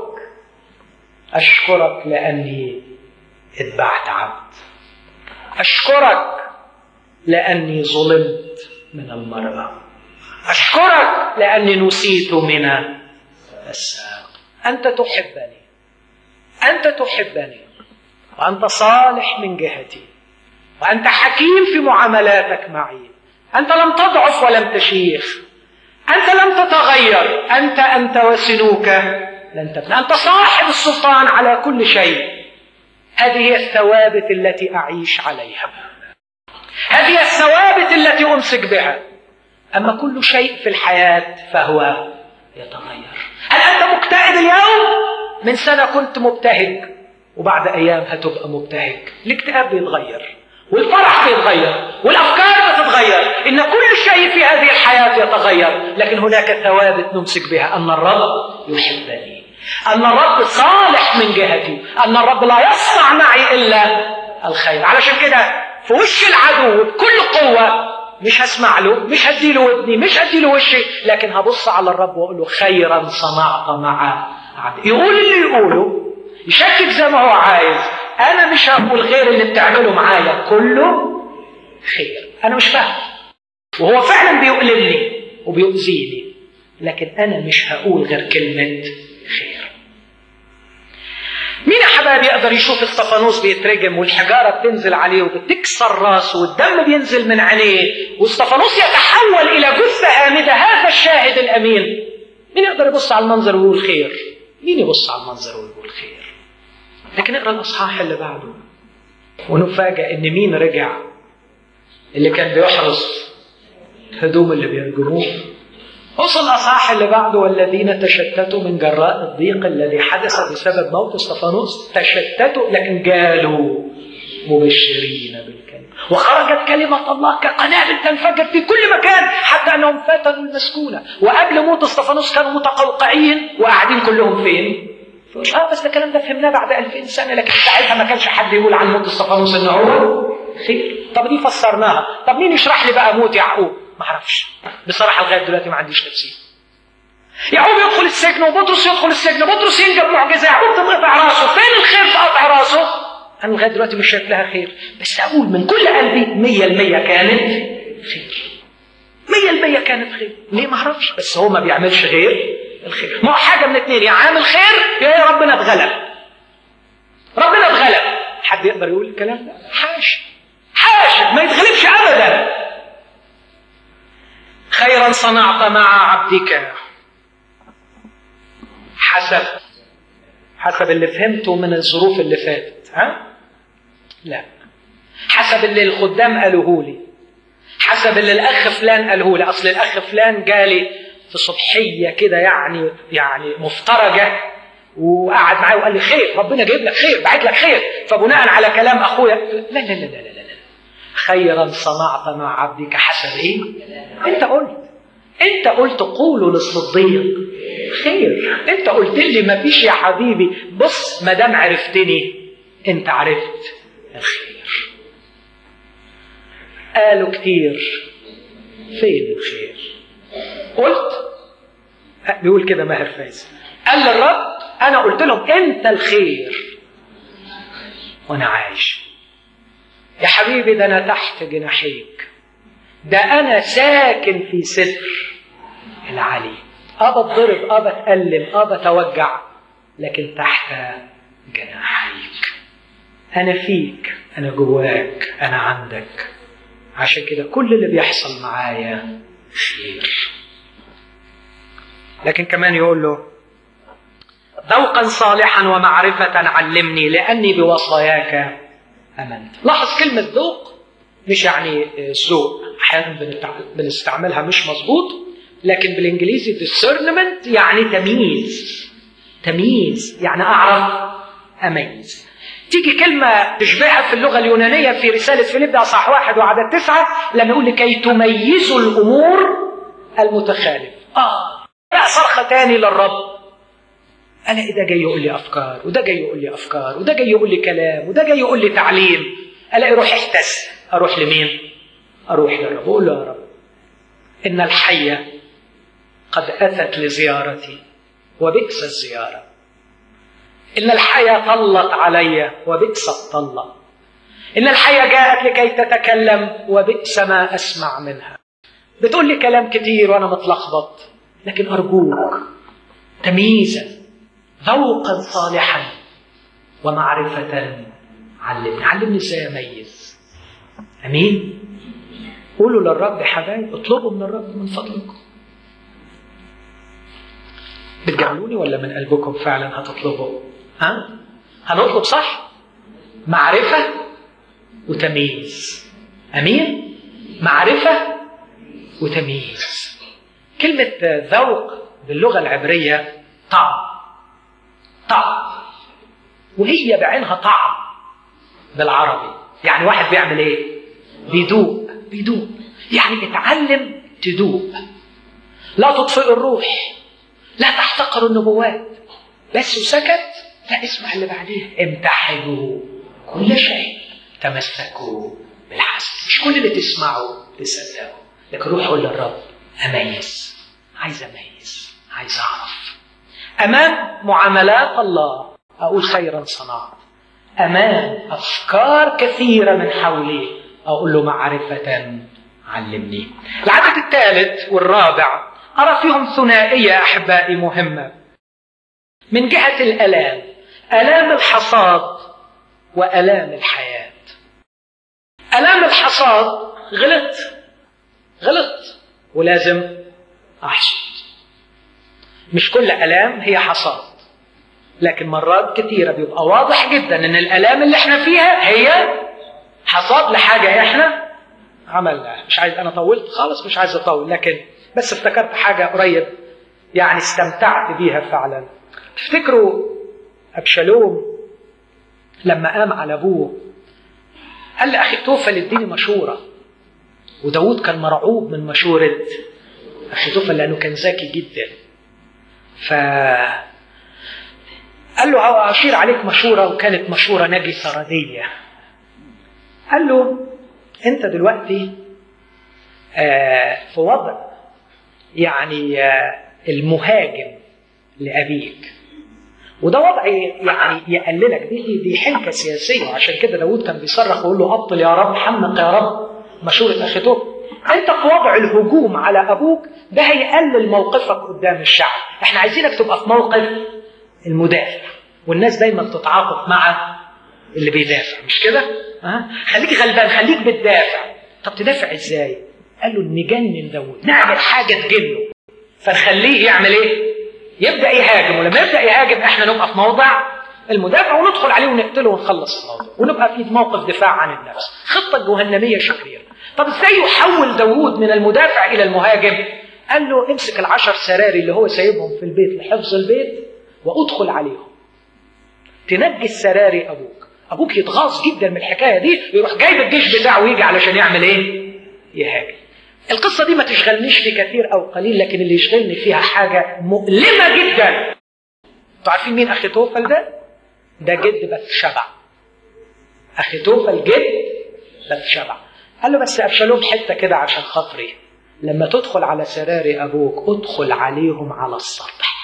أشكرك لأني اتبعت عبد أشكرك لأني ظلمت من المرأة أشكرك لأني نسيت من الساق أنت تحبني أنت تحبني وأنت صالح من جهتي وأنت حكيم في معاملاتك معي أنت لم تضعف ولم تشيخ أنت لم تتغير أنت أنت وسنوك لن تبنى أنت صاحب السلطان على كل شيء هذه هي الثوابت التي أعيش عليها هذه الثوابت التي أمسك بها أما كل شيء في الحياة فهو يتغير هل أنت مكتئب اليوم؟ من سنة كنت مبتهج وبعد أيام هتبقى مبتهج الاكتئاب بيتغير والفرح بيتغير والأفكار بتتغير إن كل شيء في هذه الحياة يتغير لكن هناك ثوابت نمسك بها أن الرب يحبني أن الرب صالح من جهتي أن الرب لا يصنع معي إلا الخير علشان كده في وش العدو بكل قوة مش هسمع له مش هدي له ودني مش هدي له وشي لكن هبص على الرب واقول له خيرا صنعت مع عبد يقول اللي يقوله يشكك زي ما هو عايز انا مش هقول غير اللي بتعمله معايا كله خير انا مش فاهم وهو فعلا بيؤلمني وبيؤذيني لكن انا مش هقول غير كلمه خير مين يا حبايبي يقدر يشوف استفانوس بيترجم والحجاره بتنزل عليه وبتكسر راسه والدم بينزل من عينيه واستفانوس يتحول الى جثه هامده هذا الشاهد الامين مين يقدر يبص على المنظر ويقول خير مين يبص على المنظر ويقول خير لكن اقرا الاصحاح اللي بعده ونفاجئ ان مين رجع اللي كان بيحرس هدوم اللي بيرجموه وصل الأصحاح اللي بعده والذين تشتتوا من جراء الضيق الذي حدث بسبب موت استفانوس تشتتوا لكن قالوا مبشرين بالكلمة وخرجت كلمة الله كقنابل تنفجر في كل مكان حتى أنهم فتنوا المسكونة وقبل موت استفانوس كانوا متقوقعين وقاعدين كلهم فين؟ اه بس ده الكلام ده فهمناه بعد 2000 سنه لكن ساعتها ما كانش حد يقول عن موت استفانوس ان هو خير طب دي فسرناها طب مين يشرح لي بقى موت يعقوب ما اعرفش بصراحه لغايه دلوقتي ما عنديش تفسير يعقوب يدخل السجن وبطرس يدخل السجن بطرس ينجب معجزه يعقوب تقطع راسه فين الخير في قطع راسه انا لغايه دلوقتي مش شايف لها خير بس اقول من كل قلبي 100% كانت خير 100% كانت خير ليه ما اعرفش بس هو ما بيعملش غير الخير ما هو حاجه من اتنين يا عامل خير يا ربنا اتغلب ربنا اتغلب حد يقدر يقول الكلام ده حاشا حاشا ما يتغلبش ابدا خيرا صنعت مع عبدك حسب حسب اللي فهمته من الظروف اللي فاتت ها لا حسب اللي الخدام قالوه لي حسب اللي الاخ فلان قاله لي اصل الاخ فلان جالي في صبحيه كده يعني يعني مفترجه وقعد معايا وقال لي خير ربنا جايب لك خير بعت لك خير فبناء على كلام اخويا لا لا لا لا لا, لا. خيرا صنعت مع عبدك حسب ايه؟ انت قلت انت قلت قولوا للصديق خير انت قلت لي ما فيش يا حبيبي بص ما دام عرفتني انت عرفت الخير قالوا كتير فين الخير قلت بيقول كده ماهر فايز قال للرب انا قلت لهم انت الخير وانا عايش يا حبيبي ده انا تحت جناحيك ده انا ساكن في ستر العلي اه بتضرب اه بتألم اه بتوجع لكن تحت جناحيك انا فيك انا جواك انا عندك عشان كده كل اللي بيحصل معايا خير لكن كمان يقول له ذوقا صالحا ومعرفة علمني لأني بوصاياك أمنت لاحظ كلمة ذوق مش يعني ذوق أحيانا بنستعملها مش مظبوط لكن بالإنجليزي discernment يعني تمييز تمييز يعني أعرف أميز تيجي كلمة تشبهها في اللغة اليونانية في رسالة فيليب أصح واحد وعدد تسعة لما يقول لكي تميزوا الأمور المتخالفة آه لا صرخة تاني للرب أنا إيه ده جاي يقول لي أفكار وده جاي يقول لي أفكار وده جاي يقول لي كلام وده جاي يقول لي تعليم ألاقي روحي احتس أروح لمين؟ أروح للرب أقول له يا رب إن الحية قد أتت لزيارتي وبئس الزيارة إن الحياة طلت علي وبئس الطلة إن الحياة جاءت لكي تتكلم وبئس ما أسمع منها بتقول لي كلام كتير وأنا متلخبط لكن أرجوك تمييزا ذوقا صالحا ومعرفة علمني علمني ازاي اميز امين قولوا للرب يا حبايب اطلبوا من الرب من فضلكم بتجاملوني ولا من قلبكم فعلا هتطلبوا ها هنطلب صح معرفة وتمييز امين معرفة وتمييز كلمة ذوق باللغة العبرية طعم طعم وهي بعينها طعم بالعربي يعني واحد بيعمل ايه بيدوق بيدوق يعني اتعلم تدوق لا تطفئ الروح لا تحتقر النبوات بس وسكت لا اسمع اللي بعديها امتحنوا كل شيء تمسكوا بالحسن مش كل اللي تسمعه تصدقه لكن روح قول للرب اميز عايز اميز عايز اعرف امام معاملات الله اقول خيرا صنعت امام افكار كثيره من حولي اقول له معرفه علمني العدد الثالث والرابع ارى فيهم ثنائيه احبائي مهمه من جهه الالام الام الحصاد والام الحياه الام الحصاد غلط غلط ولازم احصد مش كل الام هي حصاد لكن مرات كثيرة بيبقى واضح جدا ان الالام اللي احنا فيها هي حصاد لحاجة احنا عملناها مش عايز انا طولت خالص مش عايز اطول لكن بس افتكرت حاجة قريب يعني استمتعت بيها فعلا تفتكروا ابشالوم لما قام على ابوه قال لأخي توفل اديني مشورة وداود كان مرعوب من مشورة أخي توفل لأنه كان ذكي جدا ف قال له أشير عليك مشورة وكانت مشورة نجسة ردية قال له أنت دلوقتي آه في وضع يعني آه المهاجم لأبيك وده وضع يعني يقللك دي دي حنكه سياسيه وعشان كده داوود كان بيصرخ ويقول له ابطل يا رب حمق يا رب مشوره اخيتوب انت في وضع الهجوم على ابوك ده هيقلل موقفك قدام الشعب احنا عايزينك تبقى في موقف المدافع والناس دايما بتتعاطف مع اللي بيدافع مش كده ها خليك غلبان خليك بتدافع طب تدافع ازاي قال له نجنن داوود نعمل حاجه تجنه فنخليه يعمل ايه يبدا يهاجم ولما يبدا يهاجم احنا نبقى في موضع المدافع وندخل عليه ونقتله ونخلص الموضوع ونبقى في موقف دفاع عن النفس خطه جهنميه شريره طب ازاي يحول داوود من المدافع الى المهاجم قال له امسك العشر سراري اللي هو سايبهم في البيت لحفظ البيت وادخل عليهم تنجي السراري ابوك ابوك يتغاظ جدا من الحكايه دي ويروح جايب الجيش بتاعه ويجي علشان يعمل ايه يهاجم القصة دي ما تشغلنيش في كثير أو قليل لكن اللي يشغلني فيها حاجة مؤلمة جدا انتوا عارفين مين أخيتوفل ده؟ ده جد بس شبع أخيتوفل جد بس شبع قال له بس أبشالوم حتة كده عشان خاطري لما تدخل على سراري أبوك ادخل عليهم على السطح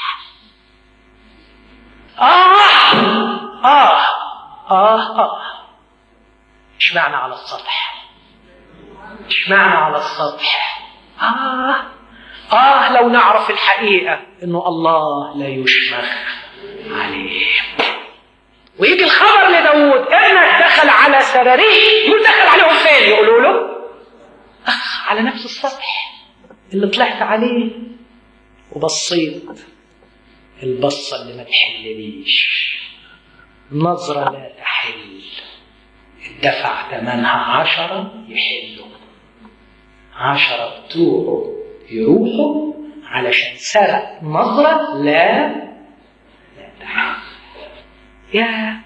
آه آه آه آه اشمعنى على السطح؟ اشمعنى على السطح آه آه لو نعرف الحقيقة إنه الله لا يشمخ عليه ويجي الخبر لداود ابنك دخل على سراريه يقول دخل عليهم فين يقولوا له أخ على نفس السطح اللي طلعت عليه وبصيت البصة اللي ما تحلليش نظرة لا تحل دفع ثمنها عشرة يحلوا عشرة بتوعه يروحوا علشان سرق نظرة لا لا تحل يا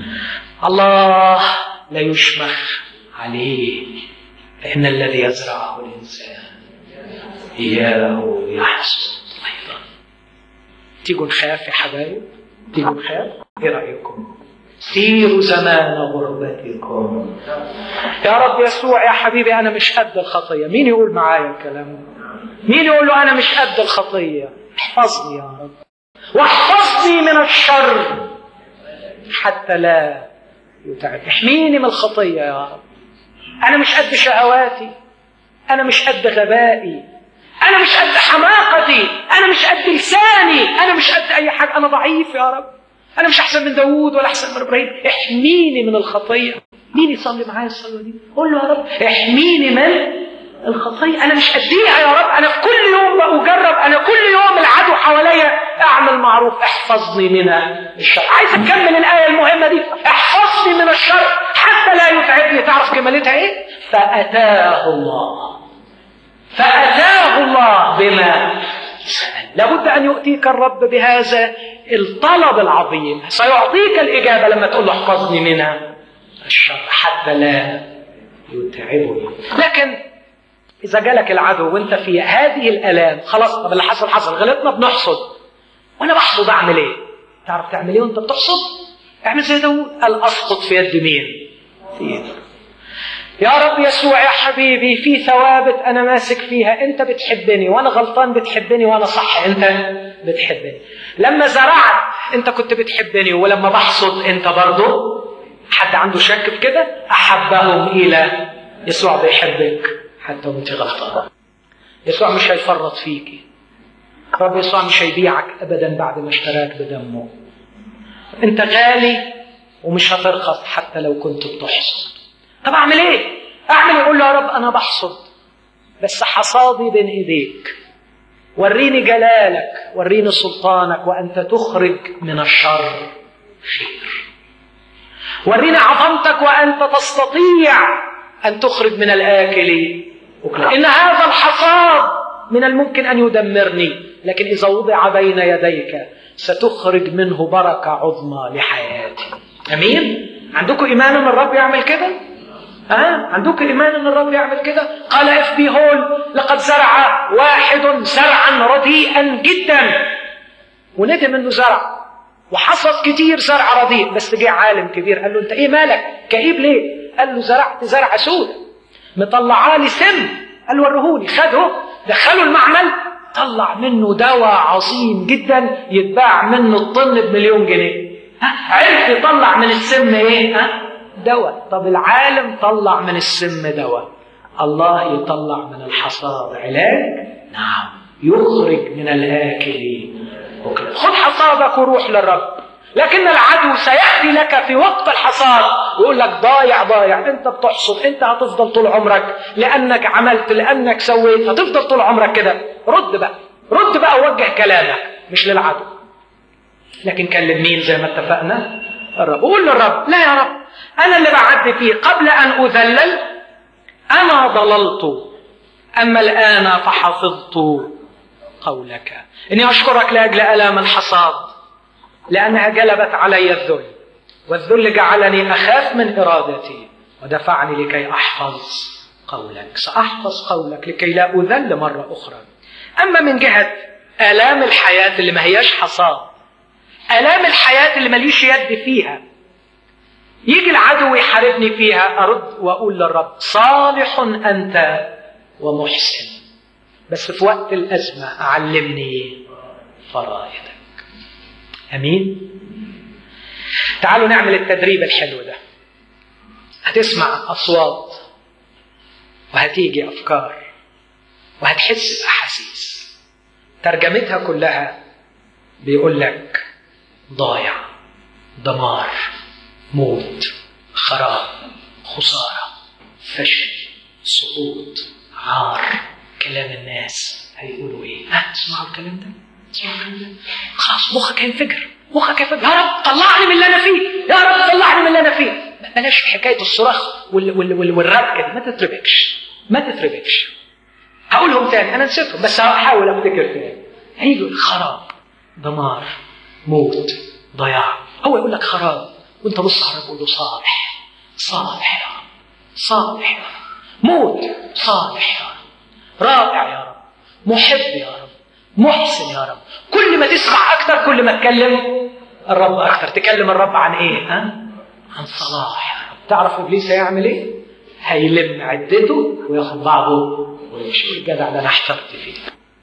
الله لا يشمخ عليه فإن الذي يزرعه الإنسان إياه يحصد أيضا تيجوا نخاف يا حبايب تيجوا نخاف إيه رأيكم سيروا زمان غربتكم يا رب يسوع يا حبيبي أنا مش قد الخطية مين يقول معايا الكلام ده مين يقول له أنا مش قد الخطية احفظني يا رب واحفظني من الشر حتى لا يتعب احميني من الخطية يا رب أنا مش قد شهواتي أنا مش قد غبائي أنا مش قد حماقتي أنا مش قد لساني أنا مش قد أي حاجة أنا ضعيف يا رب أنا مش أحسن من داوود ولا أحسن من إبراهيم احميني من الخطية مين يصلي معايا الصلاة دي قول له يا رب احميني من الخطية أنا مش قديها يا رب أنا في كل يوم بجرب أنا كل يوم العدو حواليا أعمل معروف احفظني من الشر عايز أكمل الآية المهمة دي احفظني من الشر حتى لا يتعبني تعرف كمالتها إيه فأتاه الله فأتاه الله بما لابد أن يؤتيك الرب بهذا الطلب العظيم سيعطيك الإجابة لما تقول له احفظني من الشر حتى لا يتعبني لكن إذا جالك العدو وأنت في هذه الآلام خلاص طب اللي حصل حصل غلطنا بنحصد وأنا بحصد أعمل إيه؟ تعرف تعمل إيه وأنت بتحصد؟ اعمل زي داوود قال أسقط في يد مين؟ في يدك يا رب يسوع يا حبيبي في ثوابت انا ماسك فيها انت بتحبني وانا غلطان بتحبني وانا صح انت بتحبني لما زرعت انت كنت بتحبني ولما بحصد انت برضه حد عنده شك في كده احبهم الى يسوع بيحبك حتى وانت غلطان يسوع مش هيفرط فيكي رب يسوع مش هيبيعك ابدا بعد ما اشتراك بدمه انت غالي ومش هترخص حتى لو كنت بتحصد طب اعمل ايه؟ اعمل يقول له يا رب انا بحصد بس حصادي بين ايديك وريني جلالك وريني سلطانك وانت تخرج من الشر خير وريني عظمتك وانت تستطيع ان تخرج من الاكل أكلا. ان هذا الحصاد من الممكن ان يدمرني لكن اذا وضع بين يديك ستخرج منه بركه عظمى لحياتي امين عندكم ايمان ان الرب يعمل كده ها عندكم ايمان ان الرب يعمل كده قال اف بي هول لقد زرع واحد زرعا رديئا جدا وندم انه زرع وحصد كتير زرع رديء بس جه عالم كبير قال له انت ايه مالك كئيب ليه قال له زرعت زرعه سودة مطلعه لي سم قال له ورهوني خده دخله المعمل طلع منه دواء عظيم جدا يتباع منه الطن بمليون جنيه ها عرف يطلع من السم ايه ها دواء طب العالم طلع من السم دواء الله يطلع من الحصاد علاج نعم يخرج من الآكل وكده. خذ حصادك وروح للرب لكن العدو سيأتي لك في وقت الحصاد ويقول لك ضايع ضايع انت بتحصد انت هتفضل طول عمرك لانك عملت لانك سويت هتفضل طول عمرك كده رد بقى رد بقى ووجه كلامك مش للعدو لكن كلم مين زي ما اتفقنا الرب قول للرب لا يا رب انا اللي بعدي فيه قبل ان اذلل انا ضللت اما الان فحفظت قولك اني اشكرك لاجل الام الحصاد لانها جلبت علي الذل والذل جعلني اخاف من ارادتي ودفعني لكي احفظ قولك ساحفظ قولك لكي لا اذل مره اخرى اما من جهه الام الحياه اللي ما هياش حصاد الام الحياه اللي ماليش يد فيها يجي العدو يحاربني فيها ارد واقول للرب صالح انت ومحسن بس في وقت الازمه علمني فرائضك امين تعالوا نعمل التدريب الحلو ده هتسمع اصوات وهتيجي افكار وهتحس باحاسيس ترجمتها كلها بيقول لك ضايع دمار موت خراب خساره فشل سقوط عار كلام الناس هيقولوا ايه؟ ها تسمعوا الكلام ده؟ تسمعوا الكلام ده؟ خلاص مخك هينفجر مخك هينفجر يا رب طلعني من اللي انا فيه يا رب طلعني من اللي انا فيه بلاش في حكايه الصراخ وال وال وال والربكه دي ما تتربكش ما تتربكش هقولهم تاني انا نسيتهم بس هحاول افتكر تاني هيجوا خراب دمار موت ضياع هو يقول لك خراب وانت بص على الرب له صالح صالح يا رب صالح يا رب موت صالح يا رب رائع يا رب محب يا رب محسن يا رب كل ما تسمع اكتر كل ما تكلم الرب اكتر تكلم الرب عن ايه ها عن صلاح يا رب تعرف ابليس هيعمل ايه هيلم عدته وياخد بعضه ويمشي الجدع ده انا احترت فيه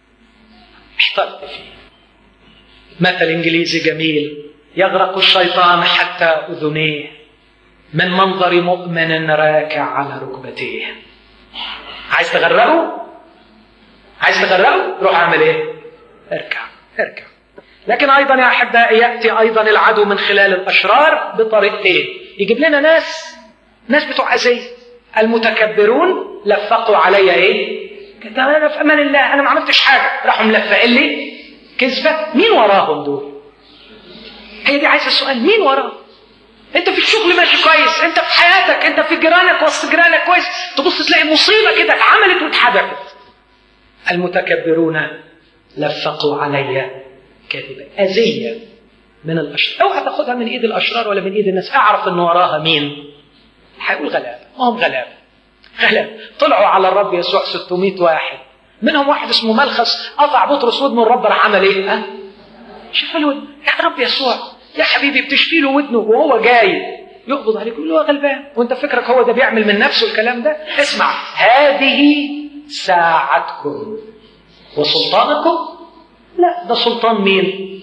احترت فيه مثل انجليزي جميل يغرق الشيطان حتى اذنيه من منظر مؤمن راكع على ركبتيه عايز تغرقه عايز تغرقه روح اعمل ايه اركع اركع لكن ايضا يا احبائي ياتي ايضا العدو من خلال الاشرار بطريقتين يجيب لنا ناس ناس بتوع اذيه المتكبرون لفقوا علي ايه ده انا في امان الله انا ما عملتش حاجه راحوا ملفقين لي كذبه مين وراهم دول هي دي عايزه السؤال مين وراهم انت في الشغل ماشي كويس انت في حياتك انت في جيرانك وسط جيرانك كويس تبص تلاقي مصيبه كده اتعملت واتحدثت المتكبرون لفقوا علي كذبا اذيه من الاشرار اوعى تاخدها من ايد الاشرار ولا من ايد الناس اعرف ان وراها مين هيقول غلابه ما هم غلابه غلابه طلعوا على الرب يسوع 600 واحد منهم واحد اسمه ملخص قطع بطرس ودنه الرب راح عمل ايه ها شوف الودن يا رب يسوع يا حبيبي بتشفي له ودنه وهو جاي يقبض عليك يقول له يا غلبان وانت فكرك هو ده بيعمل من نفسه الكلام ده اسمع هذه ساعتكم وسلطانكم لا ده سلطان مين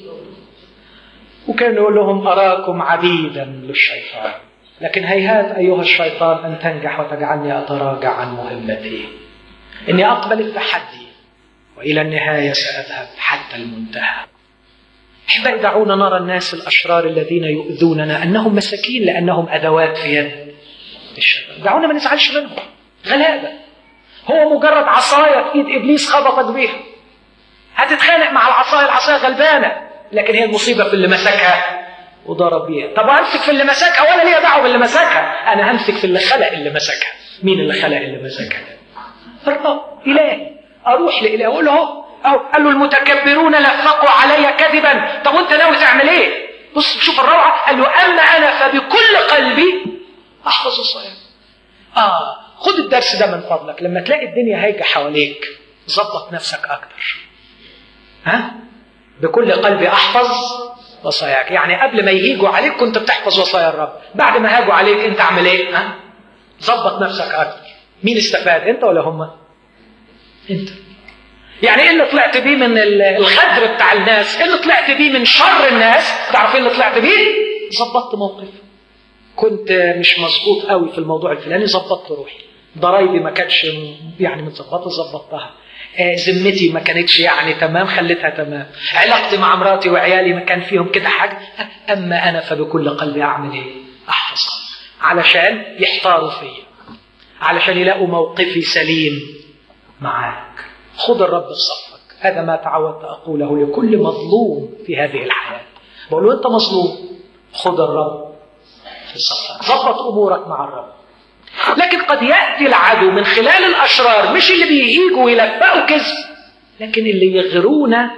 وكان يقول لهم أراكم عبيدا للشيطان لكن هيهات أيها الشيطان أن تنجح وتجعلني أتراجع عن مهمتي إني أقبل التحدي وإلى النهاية سأذهب حتى المنتهى أحبائي دعونا نرى الناس الأشرار الذين يؤذوننا أنهم مساكين لأنهم أدوات في يد الشيطان دعونا ما نزعلش منهم غلابة هو مجرد عصاية في إيد إبليس خبطت بيها هتتخانق مع العصاية العصاية غلبانة لكن هي المصيبة في اللي مسكها وضرب بيها طب امسك في اللي مسكها ولا ليا دعوه باللي مسكها انا همسك في اللي خلق اللي مسكها مين اللي خلق اللي مسكها الرب الهي اروح لإله اقول له اهو قال له المتكبرون لفقوا علي كذبا طب وانت ناوي تعمل ايه بص شوف الروعه قال له اما انا فبكل قلبي احفظ الصيام اه خد الدرس ده من فضلك لما تلاقي الدنيا هايجه حواليك ظبط نفسك اكتر ها بكل قلبي احفظ وصاياك يعني قبل ما يهيجوا عليك كنت بتحفظ وصايا الرب بعد ما هاجوا عليك انت اعمل ايه ها ظبط نفسك اكتر مين استفاد انت ولا هم انت يعني ايه اللي طلعت بيه من الغدر بتاع الناس ايه اللي طلعت بيه من شر الناس تعرف ايه اللي طلعت بيه ظبطت موقف كنت مش مظبوط قوي في الموضوع الفلاني ظبطت روحي ضرايبي ما كانتش يعني متظبطه ظبطتها ذمتي ما كانتش يعني تمام خليتها تمام علاقتي مع مراتي وعيالي ما كان فيهم كده حاجه اما انا فبكل قلبي اعمل ايه احفظها علشان يحتاروا فيا علشان يلاقوا موقفي سليم معاك خذ الرب في صفك هذا ما تعودت اقوله لكل مظلوم في هذه الحياه بقول له انت مظلوم خذ الرب في صفك ظبط امورك مع الرب لكن قد ياتي العدو من خلال الاشرار مش اللي بيهيجوا ويلفقوا كذب لكن اللي يغرونا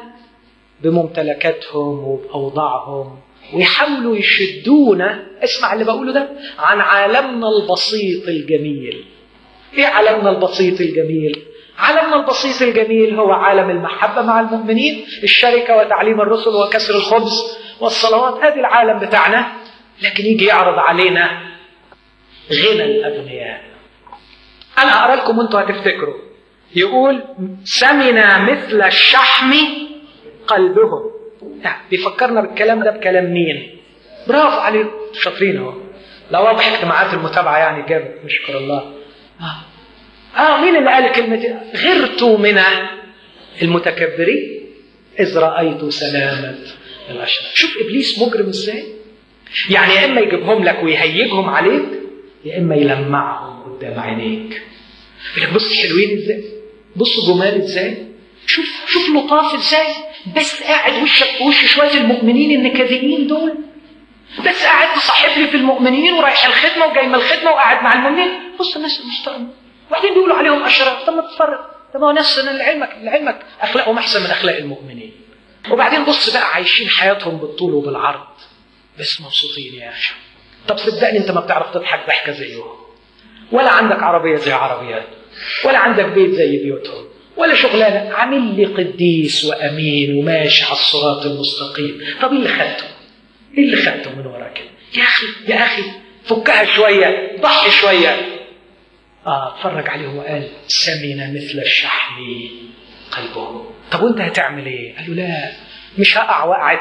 بممتلكاتهم وباوضاعهم ويحاولوا يشدونا اسمع اللي بقوله ده عن عالمنا البسيط الجميل ايه عالمنا البسيط الجميل عالمنا البسيط الجميل هو عالم المحبة مع المؤمنين الشركة وتعليم الرسل وكسر الخبز والصلوات هذه العالم بتاعنا لكن يجي يعرض علينا غنى الأغنياء أنا هقرا لكم وأنتوا هتفتكروا يقول سمن مثل الشحم قلبهم يعني بيفكرنا بالكلام ده بكلام مين؟ برافو عليكم شاطرين اهو لو واضح اجتماعات المتابعة يعني جامد نشكر الله آه. اه مين اللي قال كلمة غرت من المتكبرين إذ رأيت سلامة الأشرار شوف إبليس مجرم إزاي يعني يا إما يجيبهم لك ويهيجهم عليك يا إما يلمعهم قدام عينيك يقول لك بص حلوين إزاي بص جمال إزاي شوف شوف لطاف إزاي بس قاعد وشك في وش شوية المؤمنين النكذيين دول بس قاعد تصاحب لي في المؤمنين ورايح الخدمة وجاي من الخدمة وقاعد مع المؤمنين بص الناس المحترمة وبعدين بيقولوا عليهم اشرار طب ما تتفرج طب ما هو ناس لعلمك لعلمك اخلاقهم احسن من اخلاق المؤمنين وبعدين بص بقى عايشين حياتهم بالطول وبالعرض بس مبسوطين يا اخي طب صدقني انت ما بتعرف تضحك ضحكه زيهم ولا عندك عربيه زي عربيات ولا عندك بيت زي بيوتهم ولا شغلانه عامل لي قديس وامين وماشي على الصراط المستقيم طب ايه اللي خدته؟ ايه اللي خدته من ورا كده؟ يا اخي يا اخي فكها شويه ضحي شويه آه اتفرج عليه وقال سمن مثل الشحم قلبهم طب وانت هتعمل ايه؟ قال له لا مش هقع وقعت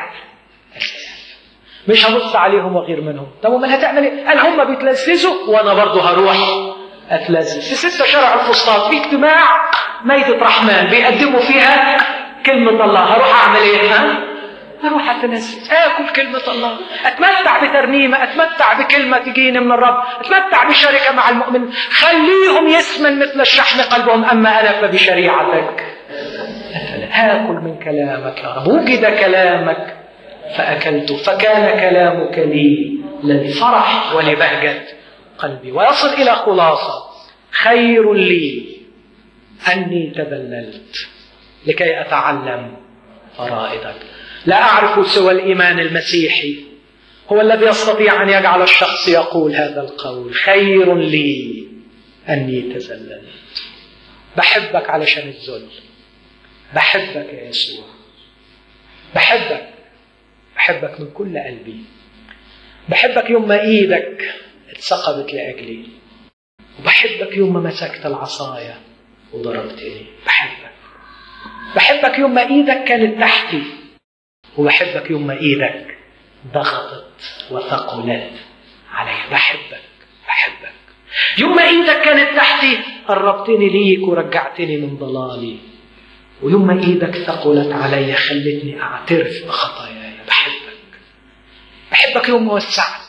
مش هبص عليهم وغير منهم طب امال هتعمل ايه؟ قال هم بيتلذذوا وانا برضه هروح اتلذذ في ستة شارع الفسطاط في اجتماع ميتة رحمن بيقدموا فيها كلمة الله هروح اعمل ايه؟ ها؟ اروح اتنزل اكل كلمه الله اتمتع بترنيمه اتمتع بكلمه تجيني من الرب اتمتع بشركه مع المؤمن خليهم يسمن مثل الشحم قلبهم اما انا فبشريعتك هاكل من كلامك يا رب وجد كلامك فاكلت فكان كلامك لي للفرح ولبهجه قلبي ويصل الى خلاصه خير لي اني تذللت لكي اتعلم فرائضك لا أعرف سوى الإيمان المسيحي هو الذي يستطيع أن يجعل الشخص يقول هذا القول خير لي أني تذللت بحبك علشان الذل بحبك يا يسوع بحبك بحبك من كل قلبي بحبك يوم ما ايدك اتثقبت لاجلي وبحبك يوم ما مسكت العصايه وضربتني بحبك بحبك يوم ما ايدك كانت تحتي وبحبك يوم ما ايدك ضغطت وثقلت علي بحبك بحبك يوم ما ايدك كانت تحتي قربتني ليك ورجعتني من ضلالي ويوم ما ايدك ثقلت علي خلتني اعترف بخطاياي بحبك بحبك يوم ما وسعت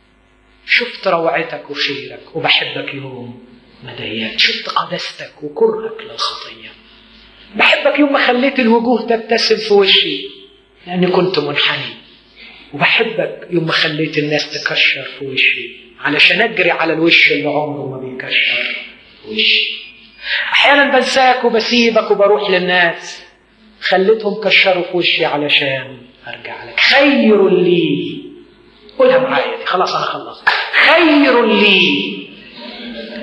شفت روعتك وخيرك وبحبك يوم ما ضيقت شفت قداستك وكرهك للخطيه بحبك يوم ما خليت الوجوه تبتسم في وشي لأني كنت منحني وبحبك يوم ما خليت الناس تكشر في وشي علشان أجري على الوش اللي عمره ما بيكشر وشي أحيانا بنساك وبسيبك وبروح للناس خليتهم كشروا في وشي علشان أرجع لك خير لي قولها معايا دي خلاص أنا خلصت خير لي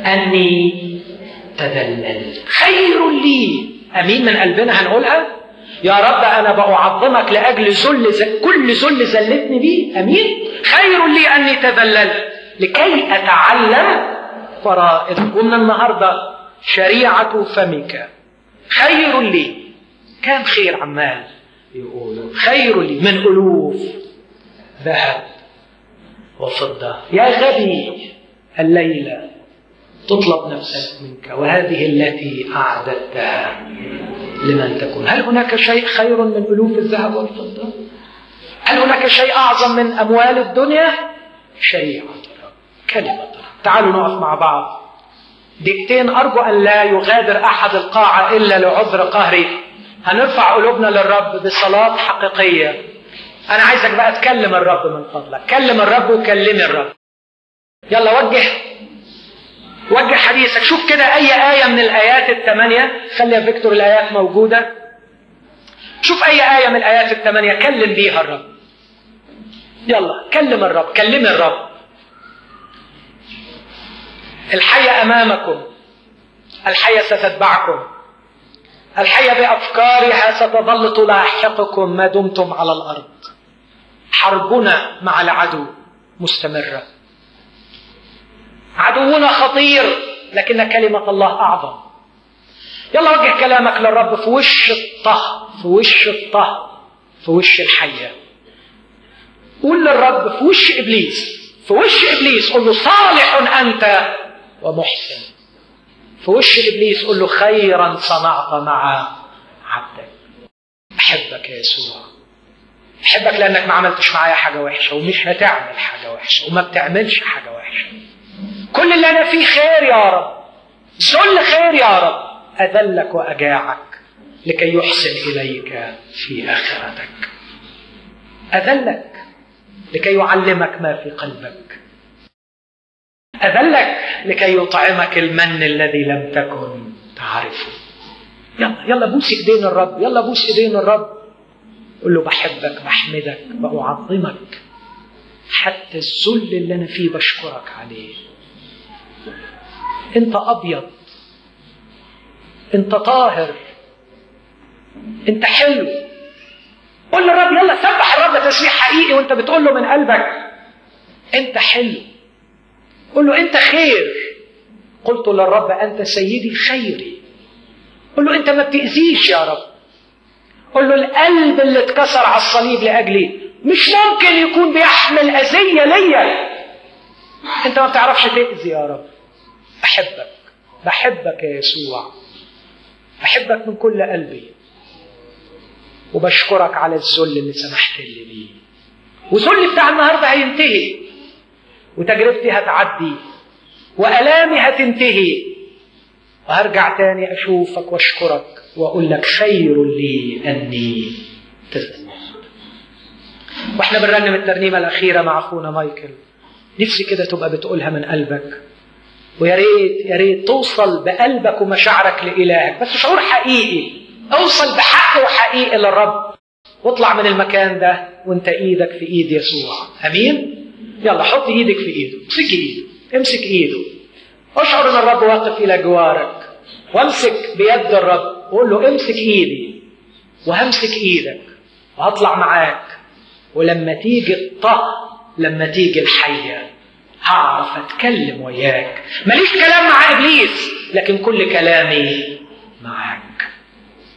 أني تذللت خير لي أمين من قلبنا هنقولها يا رب انا بعظمك لاجل ذل ز- كل ذل زلتني بيه امين خير لي اني تذللت لكي اتعلم فرائض ومن النهارده شريعه فمك خير لي كان خير عمال يقولوا خير لي من الوف ذهب وفضه يا غبي الليله تطلب نفسك منك وهذه التي اعددتها لمن تكون هل هناك شيء خير من ألوف الذهب والفضة هل هناك شيء أعظم من أموال الدنيا شريعة الرب كلمة الرب تعالوا نقف مع بعض دقيقتين أرجو أن لا يغادر أحد القاعة إلا لعذر قهري هنرفع قلوبنا للرب بصلاة حقيقية أنا عايزك بقى تكلم الرب من فضلك كلم الرب وكلمي الرب يلا وجه وجه حديثك شوف كده أي آية من الآيات الثمانية خلي يا فيكتور الآيات موجودة شوف أي آية من الآيات الثمانية كلم بيها الرب يلا كلم الرب كلمي الرب الحية أمامكم الحية ستتبعكم الحية بأفكارها ستظل تلاحقكم ما دمتم على الأرض حربنا مع العدو مستمرة عدونا خطير لكن كلمة الله أعظم يلا وجه كلامك للرب في وش الطه في وش الطه في وش الحية قول للرب في وش إبليس في وش إبليس قول له صالح أنت ومحسن في وش إبليس قول له خيرا صنعت مع عبدك أحبك يا يسوع أحبك لأنك ما عملتش معايا حاجة وحشة ومش هتعمل حاجة وحشة وما بتعملش حاجة وحشة كل اللي أنا فيه خير يا رب ذل خير يا رب أذلك وأجاعك لكي يحسن إليك في آخرتك أذلك لكي يعلمك ما في قلبك أذلك لكي يطعمك المن الذي لم تكن تعرفه يلا يلا بوس ايدين الرب يلا بوس ايدين الرب قل له بحبك بحمدك بعظمك حتى الذل اللي انا فيه بشكرك عليه انت ابيض انت طاهر انت حلو قول للرب يلا سبح الرب تسبيح حقيقي وانت بتقول له من قلبك انت حلو قل له انت خير قلت للرب انت سيدي خيري قل له انت ما بتاذيش يا رب قل له القلب اللي اتكسر على الصليب لاجلي مش ممكن يكون بيحمل اذيه ليا انت ما بتعرفش تاذي يا رب بحبك بحبك يا يسوع بحبك من كل قلبي وبشكرك على الذل اللي سمحت لي بيه وذلي بتاع النهارده هينتهي وتجربتي هتعدي وألامي هتنتهي وهرجع تاني أشوفك وأشكرك وأقول لك خير لي أني تذللت وإحنا بنرنم الترنيمة الأخيرة مع أخونا مايكل نفسي كده تبقى بتقولها من قلبك ويا ريت يا ريت توصل بقلبك ومشاعرك لإلهك بس شعور حقيقي اوصل بحق وحقيقي للرب واطلع من المكان ده وانت ايدك في ايد يسوع امين يلا حط ايدك في ايده امسك ايده امسك ايده اشعر ان الرب واقف الى جوارك وامسك بيد الرب وقول له امسك ايدي وهمسك ايدك وهطلع معاك ولما تيجي الطه لما تيجي الحيه هعرف اتكلم وياك ماليش كلام مع ابليس لكن كل كلامي معاك